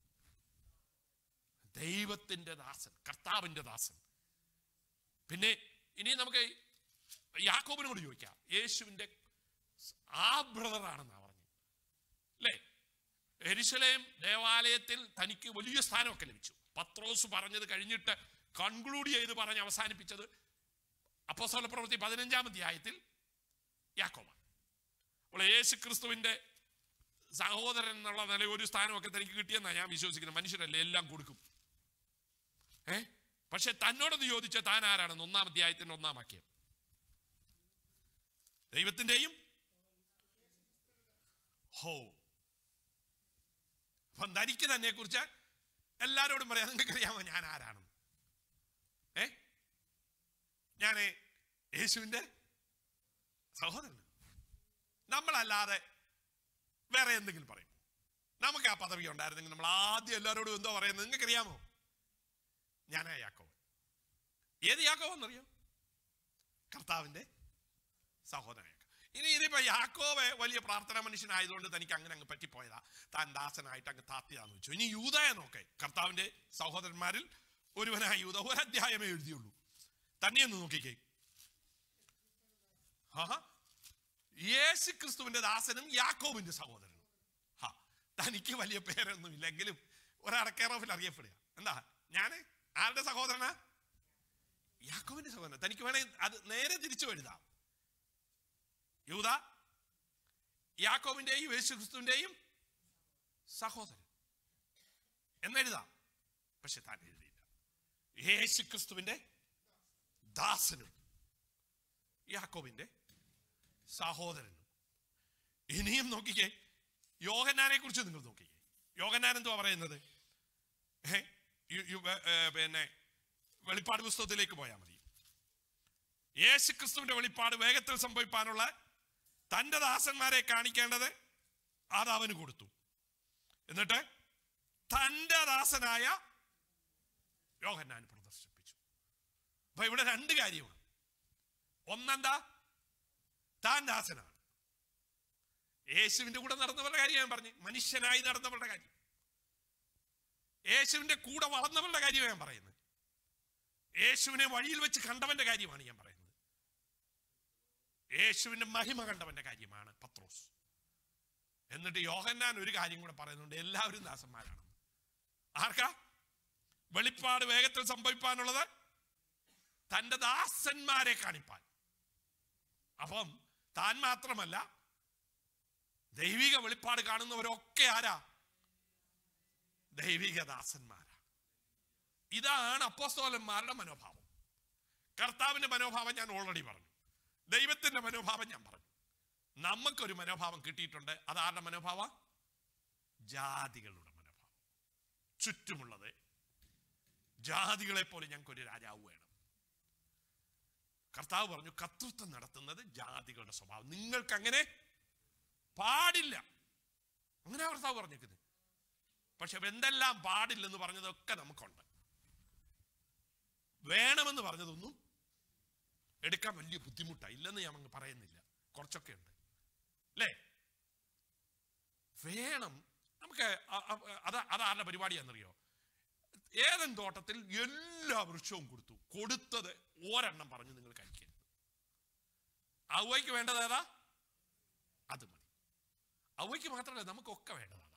ദൈവത്തിന്റെ ദാസൻ കർത്താവിന്റെ ദാസൻ പിന്നെ ഇനി നമുക്ക് യാക്കോബിനോട് ചോദിക്കാം യേശുവിന്റെ ആ ബ്രദറാണെന്നാ പറഞ്ഞു അല്ലേ എരിശലേം ദേവാലയത്തിൽ തനിക്ക് വലിയ സ്ഥാനമൊക്കെ ലഭിച്ചു പത്രോസ് പറഞ്ഞത് കഴിഞ്ഞിട്ട് കൺക്ലൂഡ് ചെയ്ത് പറഞ്ഞ് അവസാനിപ്പിച്ചത് അപ്പോസ്തല പ്രവൃത്തി പതിനഞ്ചാം അധ്യായത്തിൽ യാക്കോബാണ് അപ്പോൾ യേശു ക്രിസ്തുവിന്റെ സഹോദരൻ എന്നുള്ള നില ഒരു സ്ഥാനമൊക്കെ തനിക്ക് കിട്ടിയെന്നാണ് ഞാൻ വിശ്വസിക്കുന്നത് മനുഷ്യരല്ലേ എല്ലാം കൊടുക്കും ഏ പക്ഷെ തന്നോടൊന്ന് ചോദിച്ച താൻ ആരാണെന്ന് ഒന്നാം അധ്യായത്തിന്റെ ഒന്നാം വാക്യം ദൈവത്തിന്റെയും ഹോ അപ്പൊ തനിക്ക് തന്നെ കുറിച്ച് എല്ലാരോടും പറയാം നിങ്ങൾക്ക് അറിയാമോ ഞാൻ ആരാണെന്ന് ഏ ഞാൻ യേശുവിന്റെ സഹോദരൻ നമ്മളല്ലാതെ വേറെ എന്തെങ്കിലും പറയും നമുക്ക് ആ പദവി ഉണ്ടായിരുന്നെങ്കിൽ നമ്മൾ ആദ്യം എല്ലാവരോടും എന്തോ പറയുന്നത് നിങ്ങൾക്ക് അറിയാമോ ഞാനാ യാക്കോ ഏത് യാക്കോ എന്നറിയോ കർത്താവിന്റെ സഹോദരൻ ഇനി ഇതിപ്പോ യാക്കോവ് വലിയ പ്രാർത്ഥനാ മനുഷ്യനായതുകൊണ്ട് തനിക്ക് അങ്ങനെ അങ്ങ് പറ്റിപ്പോയതാ താൻ ദാസനായിട്ട് അങ്ങ് താത്തിയാന്ന് വെച്ചു ഇനി യൂതയെ നോക്കെ കർത്താവിന്റെ സഹോദരന്മാരിൽ ഒരുവനായ യൂത ഒരു അധ്യായമേ എഴുതിയുള്ളൂ തന്നെ ഒന്ന് നോക്കിക്കേ ആഹാ. യേശു ക്രിസ്തുവിന്റെ ദാസനും യാക്കോബിന്റെ സഹോദരനും ഹാ തനിക്ക് വലിയ പേരൊന്നും ഇല്ലെങ്കിലും ഒരാളെ കേറോഫിൽ അറിയപ്പെടുക എന്താ ഞാന് ആരുടെ സഹോദരനാ യാക്കോബിന്റെ സഹോദരൻ തനിക്ക് വേണേ അത് നേരെ തിരിച്ചു എഴുതാം യൂത യാക്കോബിന്റെയും യേശു ക്രിസ്തുവിന്റെയും സഹോദരൻ എന്നെഴുതാം പക്ഷെ താൻ എഴുതിയില്ല യേശു ക്രിസ്തുവിന്റെ ദാസനും യാക്കോബിന്റെ സഹോദരനും ഇനിയും നോക്കിക്കേ യോഹന്നാനെ കുറിച്ച് നിങ്ങൾ നോക്കിക്കേ യോഹന്നാൻ എന്തുവാ പറയുന്നത് ഏ? യു- യു- ഏ, ഏ, പിന്നെ വെളിപ്പാട് പുസ്തകത്തിലേക്ക് പോയാൽ മതി യേശു ക്രിസ്തുവിന്റെ വെളിപ്പാട് വേഗത്തിൽ സംഭവിപ്പാനുള്ള തന്റെ ദാസന്മാരെ കാണിക്കേണ്ടത് അത് അവന് കൊടുത്തു എന്നിട്ട് തന്റെ ദാസനായ യോഹന്നാൻ പ്രദർശിപ്പിച്ചു അപ്പൊ ഇവിടെ രണ്ട് കാര്യമാണ് ഒന്നെന്താ താൻ ദാസനാണ് യേശുവിന്റെ കൂടെ നടന്നവരുടെ കാര്യം ഞാൻ പറഞ്ഞു മനുഷ്യനായി നടന്നവരുടെ കാര്യം യേശുവിന്റെ കൂടെ വളർന്നവരുടെ കാര്യം ഞാൻ പറയുന്നത് യേശുവിനെ വഴിയിൽ വെച്ച് കണ്ടവന്റെ കാര്യമാണ് ഞാൻ പറയുന്നത് യേശുവിന്റെ മഹിമ കണ്ടവന്റെ കാര്യമാണ് പത്രോസ് എന്നിട്ട് യോഹന്നാൻ ഒരു കാര്യം കൂടെ പറയുന്നുണ്ട് എല്ലാവരും ദാസന്മാരാണ് ആർക്കാ വെളിപ്പാട് വേഗത്തിൽ സംഭവിപ്പാനുള്ളത് തന്റെ ദാസന്മാരെ കാണിപ്പാൻ അപ്പം താൻ മാത്രമല്ല ദൈവിക വെളിപ്പാട് കാണുന്നവരൊക്കെ ആരാ ദൈവിക ദാസന്മാരാ ഇതാണ് അപ്പോസ്തോലന്മാരുടെ മനോഭാവം കർത്താവിന്റെ മനോഭാവം ഞാൻ ഓൾറെഡി പറഞ്ഞു ദൈവത്തിന്റെ മനോഭാവം ഞാൻ പറഞ്ഞു നമുക്കൊരു മനോഭാവം കിട്ടിയിട്ടുണ്ട് അതാരുടെ മനോഭാവം ജാതികളുടെ മനോഭാവം ചുറ്റുമുള്ളത് ജാതികളെ പോലെ ഞങ്ങൾക്കൊരു രാജാവ് വേണം കർത്താവ് പറഞ്ഞു കർത്തൃത്വം നടത്തുന്നത് ജാതികളുടെ സ്വഭാവം നിങ്ങൾക്ക് അങ്ങനെ പാടില്ല അങ്ങനെ കർത്താവ് പറഞ്ഞേക്കുന്നത് പക്ഷെ എന്തെല്ലാം പാടില്ലെന്ന് പറഞ്ഞതൊക്കെ നമുക്കുണ്ട് വേണമെന്ന് പറഞ്ഞതൊന്നും എടുക്കാൻ വലിയ ബുദ്ധിമുട്ടാണ് ഇല്ലെന്ന് ഞാൻ അങ്ങ് പറയുന്നില്ല കുറച്ചൊക്കെ ഉണ്ട് അല്ലേ വേണം നമുക്ക് അ- അ- അത് അതാരുടെ പരിപാടിയാണെന്നറിയോ ഏതൻ തോട്ടത്തിൽ എല്ലാ വൃക്ഷവും കൊടുത്തു കൊടുത്തത് ഒരെണ്ണം പറഞ്ഞു നിങ്ങൾ കഴിക്കരുത് അവയ്ക്ക് വേണ്ടത് ഏതാ അത് മതി അവയ്ക്ക് മാത്രമല്ല നമുക്കൊക്കെ വേണ്ടത് അതാ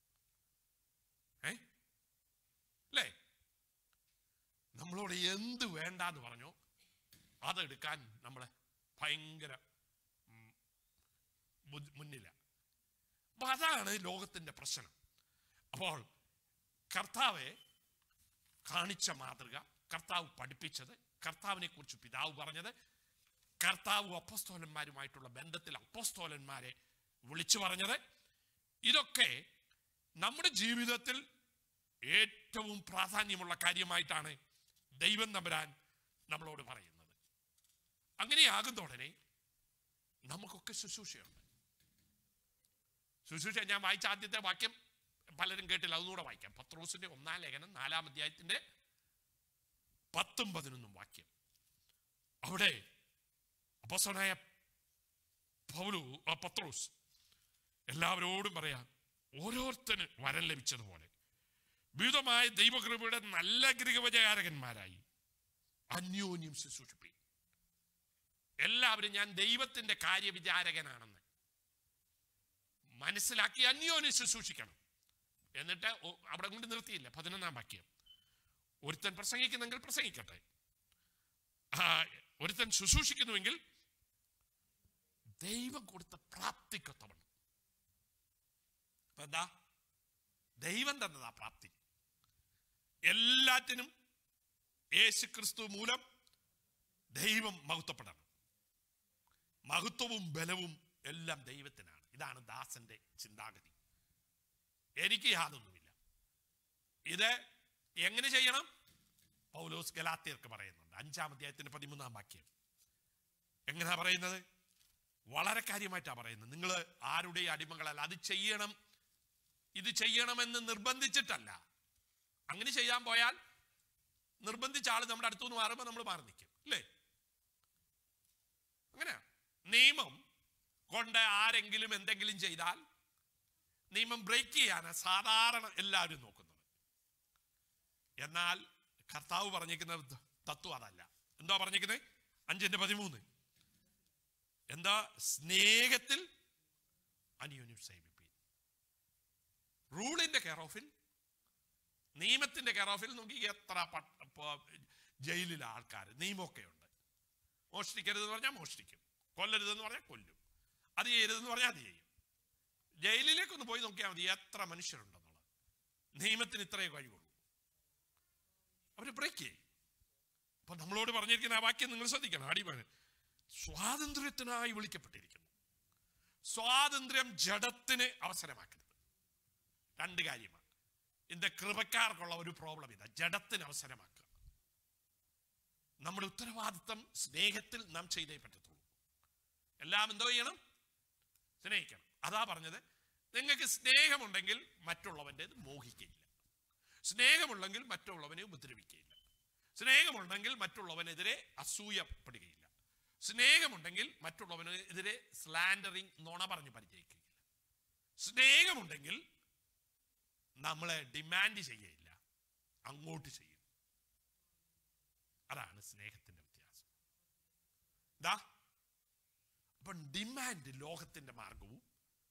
ഏ അല്ലേ നമ്മളോട് എന്ത് വേണ്ടാന്ന് പറഞ്ഞോ അതെടുക്കാൻ നമ്മളെ ഭയങ്കര ഉം, ബുദ്ധി- മുന്നില അപ്പൊ അതാണ് ലോകത്തിന്റെ പ്രശ്നം അപ്പോൾ കർത്താവെ കാണിച്ച മാതൃക കർത്താവ് പഠിപ്പിച്ചത് കർത്താവിനെ കുറിച്ച് പിതാവ് പറഞ്ഞത് കർത്താവ് അപ്പസ്തോലന്മാരുമായിട്ടുള്ള ബന്ധത്തിൽ അപ്പസ്തോലന്മാരെ വിളിച്ചു പറഞ്ഞത് ഇതൊക്കെ നമ്മുടെ ജീവിതത്തിൽ ഏറ്റവും പ്രാധാന്യമുള്ള കാര്യമായിട്ടാണ് ദൈവം തമ്പുരാൻ നമ്മളോട് പറയുന്നത് അങ്ങനെയാകുന്നോടനെ നമുക്കൊക്കെ ശുശ്രൂഷയുണ്ട് ശുശ്രൂഷ ഞാൻ വായിച്ച ആദ്യത്തെ വാക്യം പലരും കേട്ടില്ല അതുകൂടെ വായിക്കാം പത്രോസിന്റെ ഒന്നാം ലേഖനം നാലാം അധ്യായത്തിന്റെ പത്തും പതിനൊന്നും വാക്യം അവിടെ അപ്പസനായ പൗലു ആ പത്രോസ് എല്ലാവരോടും പറയാം ഓരോരുത്തന് വരം ലഭിച്ചതുപോലെ വിവിധമായ ദൈവകൃപയുടെ നല്ല ഗൃഹവചകാരകന്മാരായി അന്യോന്യം ശുശ്രൂഷിപ്പി എല്ലാവരും ഞാൻ ദൈവത്തിന്റെ കാര്യവിചാരകനാണെന്ന് മനസ്സിലാക്കി അന്യോന്യം ശുശ്രൂഷിക്കണം എന്നിട്ട് ഒ- അവിടെ കൊണ്ട് നിർത്തിയില്ല പതിനൊന്നാം വാക്യം ഒരുത്തൻ പ്രസംഗിക്കുന്നെങ്കിൽ പ്രസംഗിക്കട്ടെ ആ, ഒരുത്തൻ ശുശ്രൂഷിക്കുന്നുവെങ്കിൽ ദൈവം കൊടുത്ത പ്രാപ്തിക്കൊത്തവണ്ണം അപ്പൊ എന്താ ദൈവം തന്നതാ പ്രാപ്തി എല്ലാറ്റിനും യേശു ക്രിസ്തു മൂലം ദൈവം മഹത്വപ്പെടണം മഹത്വവും ബലവും എല്ലാം ദൈവത്തിനാണ് ഇതാണ് ദാസന്റെ ചിന്താഗതി എനിക്ക് യാതൊന്നുമില്ല ഇത് എങ്ങനെ ചെയ്യണം പൗലോസ് ഗലാത്തിയർക്ക് പറയുന്നുണ്ട് അഞ്ചാം അധ്യായത്തിന്റെ പതിമൂന്നാം വാക്യം എങ്ങനെയാ പറയുന്നത് വളരെ കാര്യമായിട്ടാ പറയുന്നത് നിങ്ങൾ ആരുടെ അടിമകളല്ല അത് ചെയ്യണം ഇത് ചെയ്യണമെന്ന് നിർബന്ധിച്ചിട്ടല്ല അങ്ങനെ ചെയ്യാൻ പോയാൽ നിർബന്ധിച്ച ആള് നമ്മുടെ അടുത്തുനിന്ന് മാറുമ്പോൾ നമ്മൾ മാറി നിൽക്കും അല്ലേ അങ്ങനെ നിയമം കൊണ്ട് ആരെങ്കിലും എന്തെങ്കിലും ചെയ്താൽ നിയമം ബ്രേക്ക് ചെയ്യാനാണ് സാധാരണ എല്ലാവരും നോക്കുന്നത് എന്നാൽ കർത്താവ് പറഞ്ഞിരിക്കുന്ന ത- തത്വം അതല്ല എന്താ പറഞ്ഞിരിക്കുന്നത് അഞ്ചിന്റെ പതിമൂന്ന് എന്താ സ്നേഹത്തിൽ അന്യോന്യം സേവിപ്പീൻ റൂളിന്റെ കെയർ ഓഫിൽ നിയമത്തിന്റെ കെയർ ഓഫിൽ നോക്കി എത്ര പട്ട- പ- ജയിലിലെ ആൾക്കാർ നിയമമൊക്കെ ഉണ്ട് മോഷ്ടിക്കരുതെന്ന് പറഞ്ഞാൽ മോഷ്ടിക്കും കൊല്ലരുതെന്ന് പറഞ്ഞാൽ കൊല്ലും അത് ചെയ്യരുതെന്ന് പറഞ്ഞാൽ അത് ചെയ്യും ജയിലിലേക്കൊന്ന് പോയി നോക്കിയാൽ മതി എത്ര മനുഷ്യരുണ്ടെന്നുള്ളത് നിയമത്തിന് ഇത്രയേ കഴിവുള്ളൂ അവർ ബ്രേക്ക് ചെയ്യും അപ്പൊ നമ്മളോട് പറഞ്ഞിരിക്കുന്ന ആ വാക്യം നിങ്ങൾ ശ്രദ്ധിക്കണം അടിമന് സ്വാതന്ത്ര്യത്തിനായി വിളിക്കപ്പെട്ടിരിക്കുന്നു സ്വാതന്ത്ര്യം ജഡത്തിന് അവസരമാക്കരുത് രണ്ട് കാര്യമാണ് ഇതിന്റെ കൃപക്കാർക്കുള്ള ഒരു പ്രോബ്ലം ഇതാ ജഡത്തിന് അവസരമാക്കുക നമ്മുടെ ഉത്തരവാദിത്തം സ്നേഹത്തിൽ നാം ചെയ്തേ പറ്റത്തുള്ളൂ എല്ലാം എന്തോ ചെയ്യണം സ്നേഹിക്കണം അതാ പറഞ്ഞത് നിങ്ങൾക്ക് സ്നേഹമുണ്ടെങ്കിൽ മറ്റുള്ളവൻ്റെത് മോഹിക്കയില്ല സ്നേഹമുണ്ടെങ്കിൽ മറ്റുള്ളവനെ ഉപദ്രവിക്കുകയില്ല സ്നേഹമുണ്ടെങ്കിൽ മറ്റുള്ളവനെതിരെ അസൂയപ്പെടുകയില്ല സ്നേഹമുണ്ടെങ്കിൽ മറ്റുള്ളവനെതിരെ സ്ലാൻഡറിങ് നുണ പറഞ്ഞ് പരിചയിക്കുകയില്ല സ്നേഹമുണ്ടെങ്കിൽ നമ്മളെ ഡിമാൻഡ് ചെയ്യയില്ല അങ്ങോട്ട് ചെയ്യും അതാണ് സ്നേഹത്തിന്റെ വ്യത്യാസം ദാ അപ്പൊ ഡിമാൻഡ് ലോകത്തിന്റെ മാർഗവും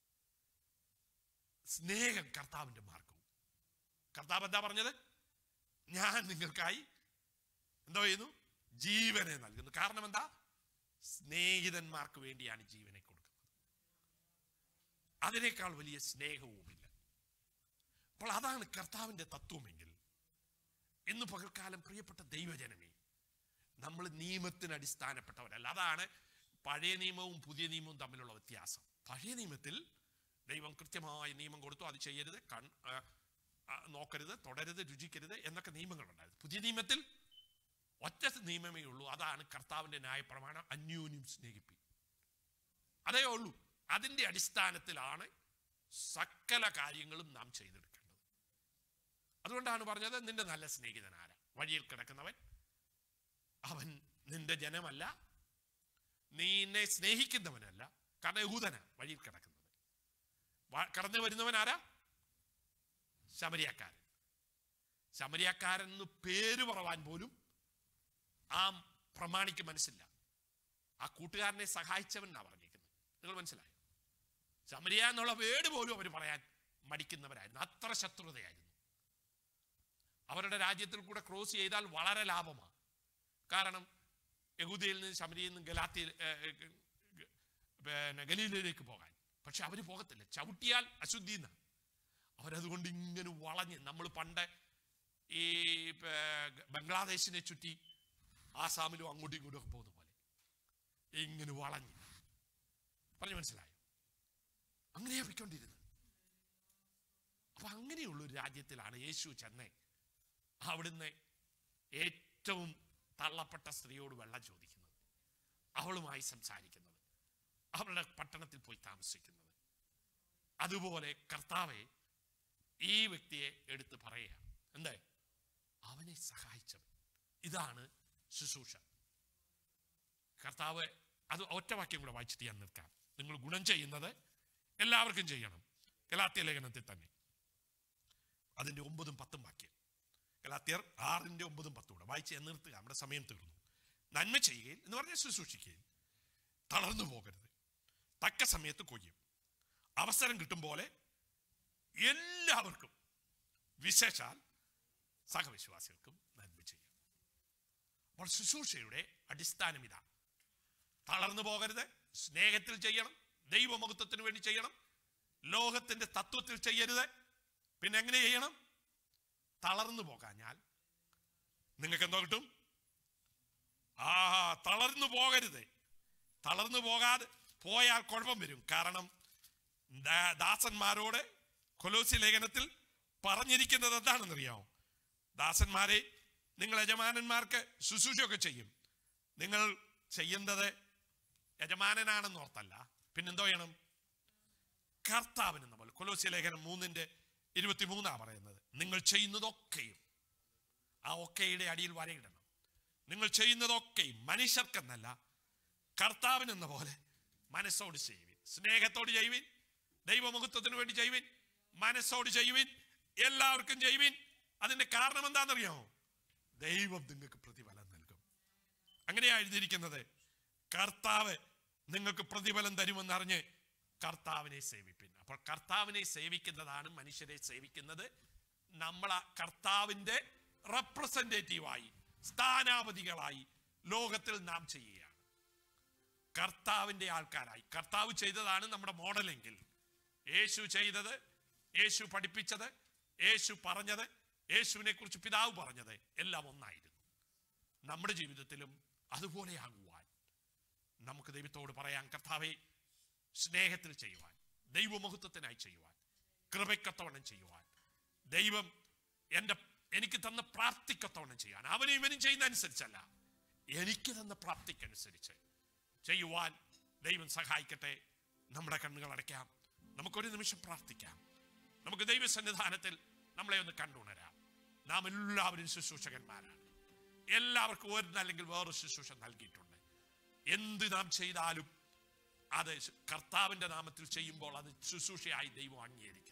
സ്നേഹം കർത്താവിന്റെ മാർഗവും കർത്താവ് എന്താ പറഞ്ഞത് ഞാൻ നിങ്ങൾക്കായി എന്തോ ചെയ്യുന്നു ജീവനെ നൽകുന്നു കാരണം എന്താ സ്നേഹിതന്മാർക്ക് വേണ്ടിയാണ് ജീവനെ കൊടുക്കുന്നത് അതിനേക്കാൾ വലിയ സ്നേഹവുമില്ല അപ്പോൾ അതാണ് കർത്താവിന്റെ തത്വമെങ്കിൽ ഇന്ന് പകൽക്കാലം പ്രിയപ്പെട്ട ദൈവജനമേ നമ്മൾ നിയമത്തിന് അടിസ്ഥാനപ്പെട്ടവരല്ല അതാണ് പഴയ നിയമവും പുതിയ നിയമവും തമ്മിലുള്ള വ്യത്യാസം പഴയ നിയമത്തിൽ ദൈവം കൃത്യമായ നിയമം കൊടുത്തു അത് ചെയ്യരുത് കൺ ആ, ആ, നോക്കരുത് തുടരുത് രുചിക്കരുത് എന്നൊക്കെ നിയമങ്ങളുണ്ടായിരുന്നു പുതിയ നിയമത്തിൽ ഒറ്റ നിയമമേ ഉള്ളൂ അതാണ് കർത്താവിന്റെ ന്യായപ്രമാണം അന്യോന്യം സ്നേഹിപ്പി അതേ ഉള്ളൂ അതിന്റെ അടിസ്ഥാനത്തിലാണ് സകല കാര്യങ്ങളും നാം ചെയ്തെടുക്കേണ്ടത് അതുകൊണ്ടാണ് പറഞ്ഞത് നിന്റെ നല്ല സ്നേഹിതനാര വഴിയിൽ കിടക്കുന്നവൻ അവൻ നിന്റെ ജനമല്ല നിന്നെ സ്നേഹിക്കുന്നവനല്ല കാരണം യഹൂദന വഴിയിൽ കിടക്കുന്നത് വ- കടന്നു വരുന്നവൻ ആരാ ശമരിയാക്കാരൻ ശമരിയാക്കാരൻ എന്ന് പേര് പറവാൻ പോലും ആ പ്രമാണിക്ക് മനസ്സില്ല ആ കൂട്ടുകാരനെ സഹായിച്ചവൻ എന്നാ പറഞ്ഞിരിക്കുന്നത് നിങ്ങൾ മനസ്സിലായോ ശമരിയ എന്നുള്ള വേട് പോലും അവർ പറയാൻ മടിക്കുന്നവരായിരുന്നു അത്ര ശത്രുതയായിരുന്നു അവരുടെ രാജ്യത്തിൽ കൂടെ ക്രോസ് ചെയ്താൽ വളരെ ലാഭമാണ് കാരണം യഹൂദയിൽ നിന്ന് ശമരിയിൽ നിന്ന് ഗലാത്തി പിന്നെ ഗലീലയിലേക്ക് പോകാൻ പക്ഷെ അവർ പോകത്തില്ല ചവിട്ടിയാൽ അശുദ്ധി എന്നാ അവരതുകൊണ്ട് ഇങ്ങനെ വളഞ്ഞ് നമ്മൾ പണ്ട് ഈ പേ- ബംഗ്ലാദേശിനെ ചുറ്റി ആസാമിലും അങ്ങോട്ടും ഇങ്ങോട്ടും ഒക്കെ പോകുന്ന പോലെ ഇങ്ങനെ വളഞ്ഞ് പറഞ്ഞു മനസ്സിലായോ അങ്ങനെയാ പോയിക്കൊണ്ടിരുന്നത് അപ്പൊ അങ്ങനെയുള്ള ഒരു രാജ്യത്തിലാണ് യേശു ചെന്നേ അവിടുന്ന് ഏറ്റവും തള്ളപ്പെട്ട സ്ത്രീയോട് വെള്ളം ചോദിക്കുന്നത് അവളുമായി സംസാരിക്കുന്നത് അവളുടെ പട്ടണത്തിൽ പോയി താമസിക്കുന്നത് അതുപോലെ കർത്താവെ ഈ വ്യക്തിയെ എടുത്ത് പറയുക എന്തേ അവനെ സഹായിച്ചവൻ ഇതാണ് ശുശ്രൂഷ കർത്താവ് അത് ഒറ്റ വാക്യം കൂടെ വായിച്ചിട്ട് ഞാൻ നിൽക്കാം നിങ്ങൾ ഗുണം ചെയ്യുന്നത് എല്ലാവർക്കും ചെയ്യണം ഗലാത്യ ലേഖനത്തിൽ തന്നെ അതിന്റെ ഒമ്പതും പത്തും വാക്യം ഗലാത്യർ ആറിന്റെ ഒമ്പതും പത്തും കൂടെ വായിച്ച് ഞാൻ നിർത്തുക നമ്മുടെ സമയം തീർന്നു നന്മ ചെയ്യുകയും എന്ന് പറഞ്ഞാൽ ശുശ്രൂഷിക്കുകയും തളർന്നു പോകരുത് തക്ക സമയത്ത് കൊയ്യും അവസരം കിട്ടും പോലെ എല്ലാവർക്കും വിശേഷാൽ സഹവിശ്വാസികൾക്കും നന്മ ചെയ്യും അപ്പോൾ ശുശ്രൂഷയുടെ അടിസ്ഥാനം ഇതാ തളർന്നു പോകരുത് സ്നേഹത്തിൽ ചെയ്യണം ദൈവമഹത്വത്തിന് വേണ്ടി ചെയ്യണം ലോകത്തിന്റെ തത്വത്തിൽ ചെയ്യരുത് പിന്നെ എങ്ങനെ ചെയ്യണം തളർന്നു പോകാഞ്ഞാൽ നിങ്ങൾക്ക് എന്തോ കിട്ടും ആ തളർന്നു പോകരുത് തളർന്നു പോകാതെ പോയാൽ കുഴപ്പം വരും കാരണം ദാ- ദാസന്മാരോട് കൊലോസി ലേഖനത്തിൽ പറഞ്ഞിരിക്കുന്നത് എന്താണെന്നറിയാമോ ദാസന്മാരെ നിങ്ങൾ യജമാനന്മാർക്ക് ശുശ്രൂഷയൊക്കെ ചെയ്യും നിങ്ങൾ ചെയ്യുന്നത് യജമാനനാണെന്ന് ഓർത്തല്ല പിന്നെന്തോ ചെയ്യണം കർത്താവിന് നമ്മൾ കൊലോസി ലേഖനം മൂന്നിന്റെ ഇരുപത്തിമൂന്നാ പറയുന്നത് നിങ്ങൾ ചെയ്യുന്നതൊക്കെയും ആ ഒക്കെയുടെ അടിയിൽ വരയിടണം നിങ്ങൾ ചെയ്യുന്നതൊക്കെയും മനുഷ്യർക്കെന്നല്ല കർത്താവിനെന്ന പോലെ മനസ്സോട് ചെയ്യുവിൻ സ്നേഹത്തോട് ചെയ്യുവിൻ ദൈവമുഖത്വത്തിന് വേണ്ടി ചെയ്യുവിൻ മനസ്സോട് ചെയ്യുവിൻ എല്ലാവർക്കും ചെയ്യുവിൻ അതിന്റെ കാരണം എന്താണെന്നറിയാമോ ദൈവം നിങ്ങൾക്ക് പ്രതിഫലം നൽകും അങ്ങനെയാ എഴുതിയിരിക്കുന്നത് കർത്താവ് നിങ്ങൾക്ക് പ്രതിഫലം തരുമെന്നറിഞ്ഞ് കർത്താവിനെ സേവിപ്പിൻ അപ്പോൾ കർത്താവിനെ സേവിക്കുന്നതാണ് മനുഷ്യരെ സേവിക്കുന്നത് നമ്മൾ ആ കർത്താവിന്റെ റെപ്രസെന്റേറ്റീവായി സ്ഥാനാപതികളായി ലോകത്തിൽ നാം ചെയ്യുകയാണ് കർത്താവിന്റെ ആൾക്കാരായി കർത്താവ് ചെയ്തതാണ് നമ്മുടെ മോഡലെങ്കിൽ യേശു ചെയ്തത് യേശു പഠിപ്പിച്ചത് യേശു പറഞ്ഞത് യേശുവിനെ കുറിച്ച് പിതാവ് പറഞ്ഞത് എല്ലാം ഒന്നായിരുന്നു നമ്മുടെ ജീവിതത്തിലും അതുപോലെ ആകുവാൻ നമുക്ക് ദൈവത്തോട് പറയാം കർത്താവെ സ്നേഹത്തിൽ ചെയ്യുവാൻ ദൈവമഹത്വത്തിനായി ചെയ്യുവാൻ കൃപയ്ക്കൊത്തവണ്ണം ചെയ്യുവാൻ ദൈവം എൻ്റെ എനിക്ക് തന്ന പ്രാപ്തിക്കൊത്തവണ്ണം ചെയ്യാൻ അവനും ഇവനും ചെയ്യുന്ന അനുസരിച്ചല്ല എനിക്ക് തന്ന പ്രാപ്തിക്കനുസരിച്ച് ചെയ്യുവാൻ ദൈവം സഹായിക്കട്ടെ നമ്മുടെ കണ്ണുകൾ അടയ്ക്കാം നമുക്കൊരു നിമിഷം പ്രാർത്ഥിക്കാം നമുക്ക് ദൈവസന്നിധാനത്തിൽ നമ്മളെ ഒന്ന് കണ്ടുണരാം നാം എല്ലാവരും ശുശ്രൂഷകന്മാരാണ് എല്ലാവർക്കും ഒന്നല്ലെങ്കിൽ വേറൊരു ശുശ്രൂഷ നൽകിയിട്ടുണ്ട് എന്ത് നാം ചെയ്താലും അത് കർത്താവിന്റെ നാമത്തിൽ ചെയ്യുമ്പോൾ അത് ശുശ്രൂഷയായി ദൈവം അംഗീകരിക്കുന്നു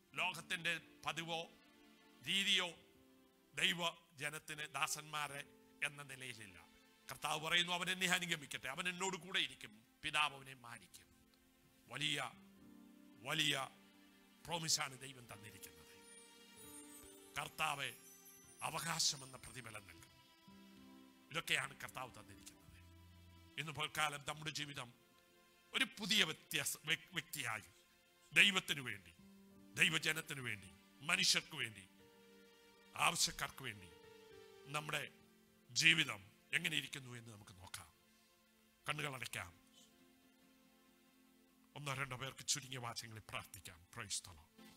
ലോകത്തിന്റെ പതിവോ രീതിയോ ദൈവ ജനത്തിന് ദാസന്മാരെ എന്ന നിലയിലില്ല കർത്താവ് പറയുന്നു അവൻ എന്നെ അനുഗമിക്കട്ടെ അവൻ എന്നോട് കൂടെ ഇരിക്കും പിതാവ് അവനെ മാനിക്കും വലിയ വലിയ പ്രോമിസാണ് ദൈവം തന്നിരിക്കുന്നത് കർത്താവ് അവകാശമെന്ന പ്രതിഫലം നൽകും ഇതൊക്കെയാണ് കർത്താവ് തന്നിരിക്കുന്നത് ഇന്ന് പോൽക്കാലം നമ്മുടെ ജീവിതം ഒരു പുതിയ വ്യത്യാസ വ്യ- വ്യക്തിയായി ദൈവത്തിനു വേണ്ടി ദൈവജനത്തിനു വേണ്ടി മനുഷ്യർക്ക് വേണ്ടി ആവശ്യക്കാർക്ക് വേണ്ടി നമ്മുടെ ജീവിതം എങ്ങനെ ഇരിക്കുന്നു എന്ന് നമുക്ക് നോക്കാം കണ്ണുകൾ അടയ്ക്കാം ഒന്നോ രണ്ടോ പേർക്ക് ചുരുങ്ങിയ വാചകങ്ങളിൽ പ്രാർത്ഥിക്കാം പ്രൈസ്തലോ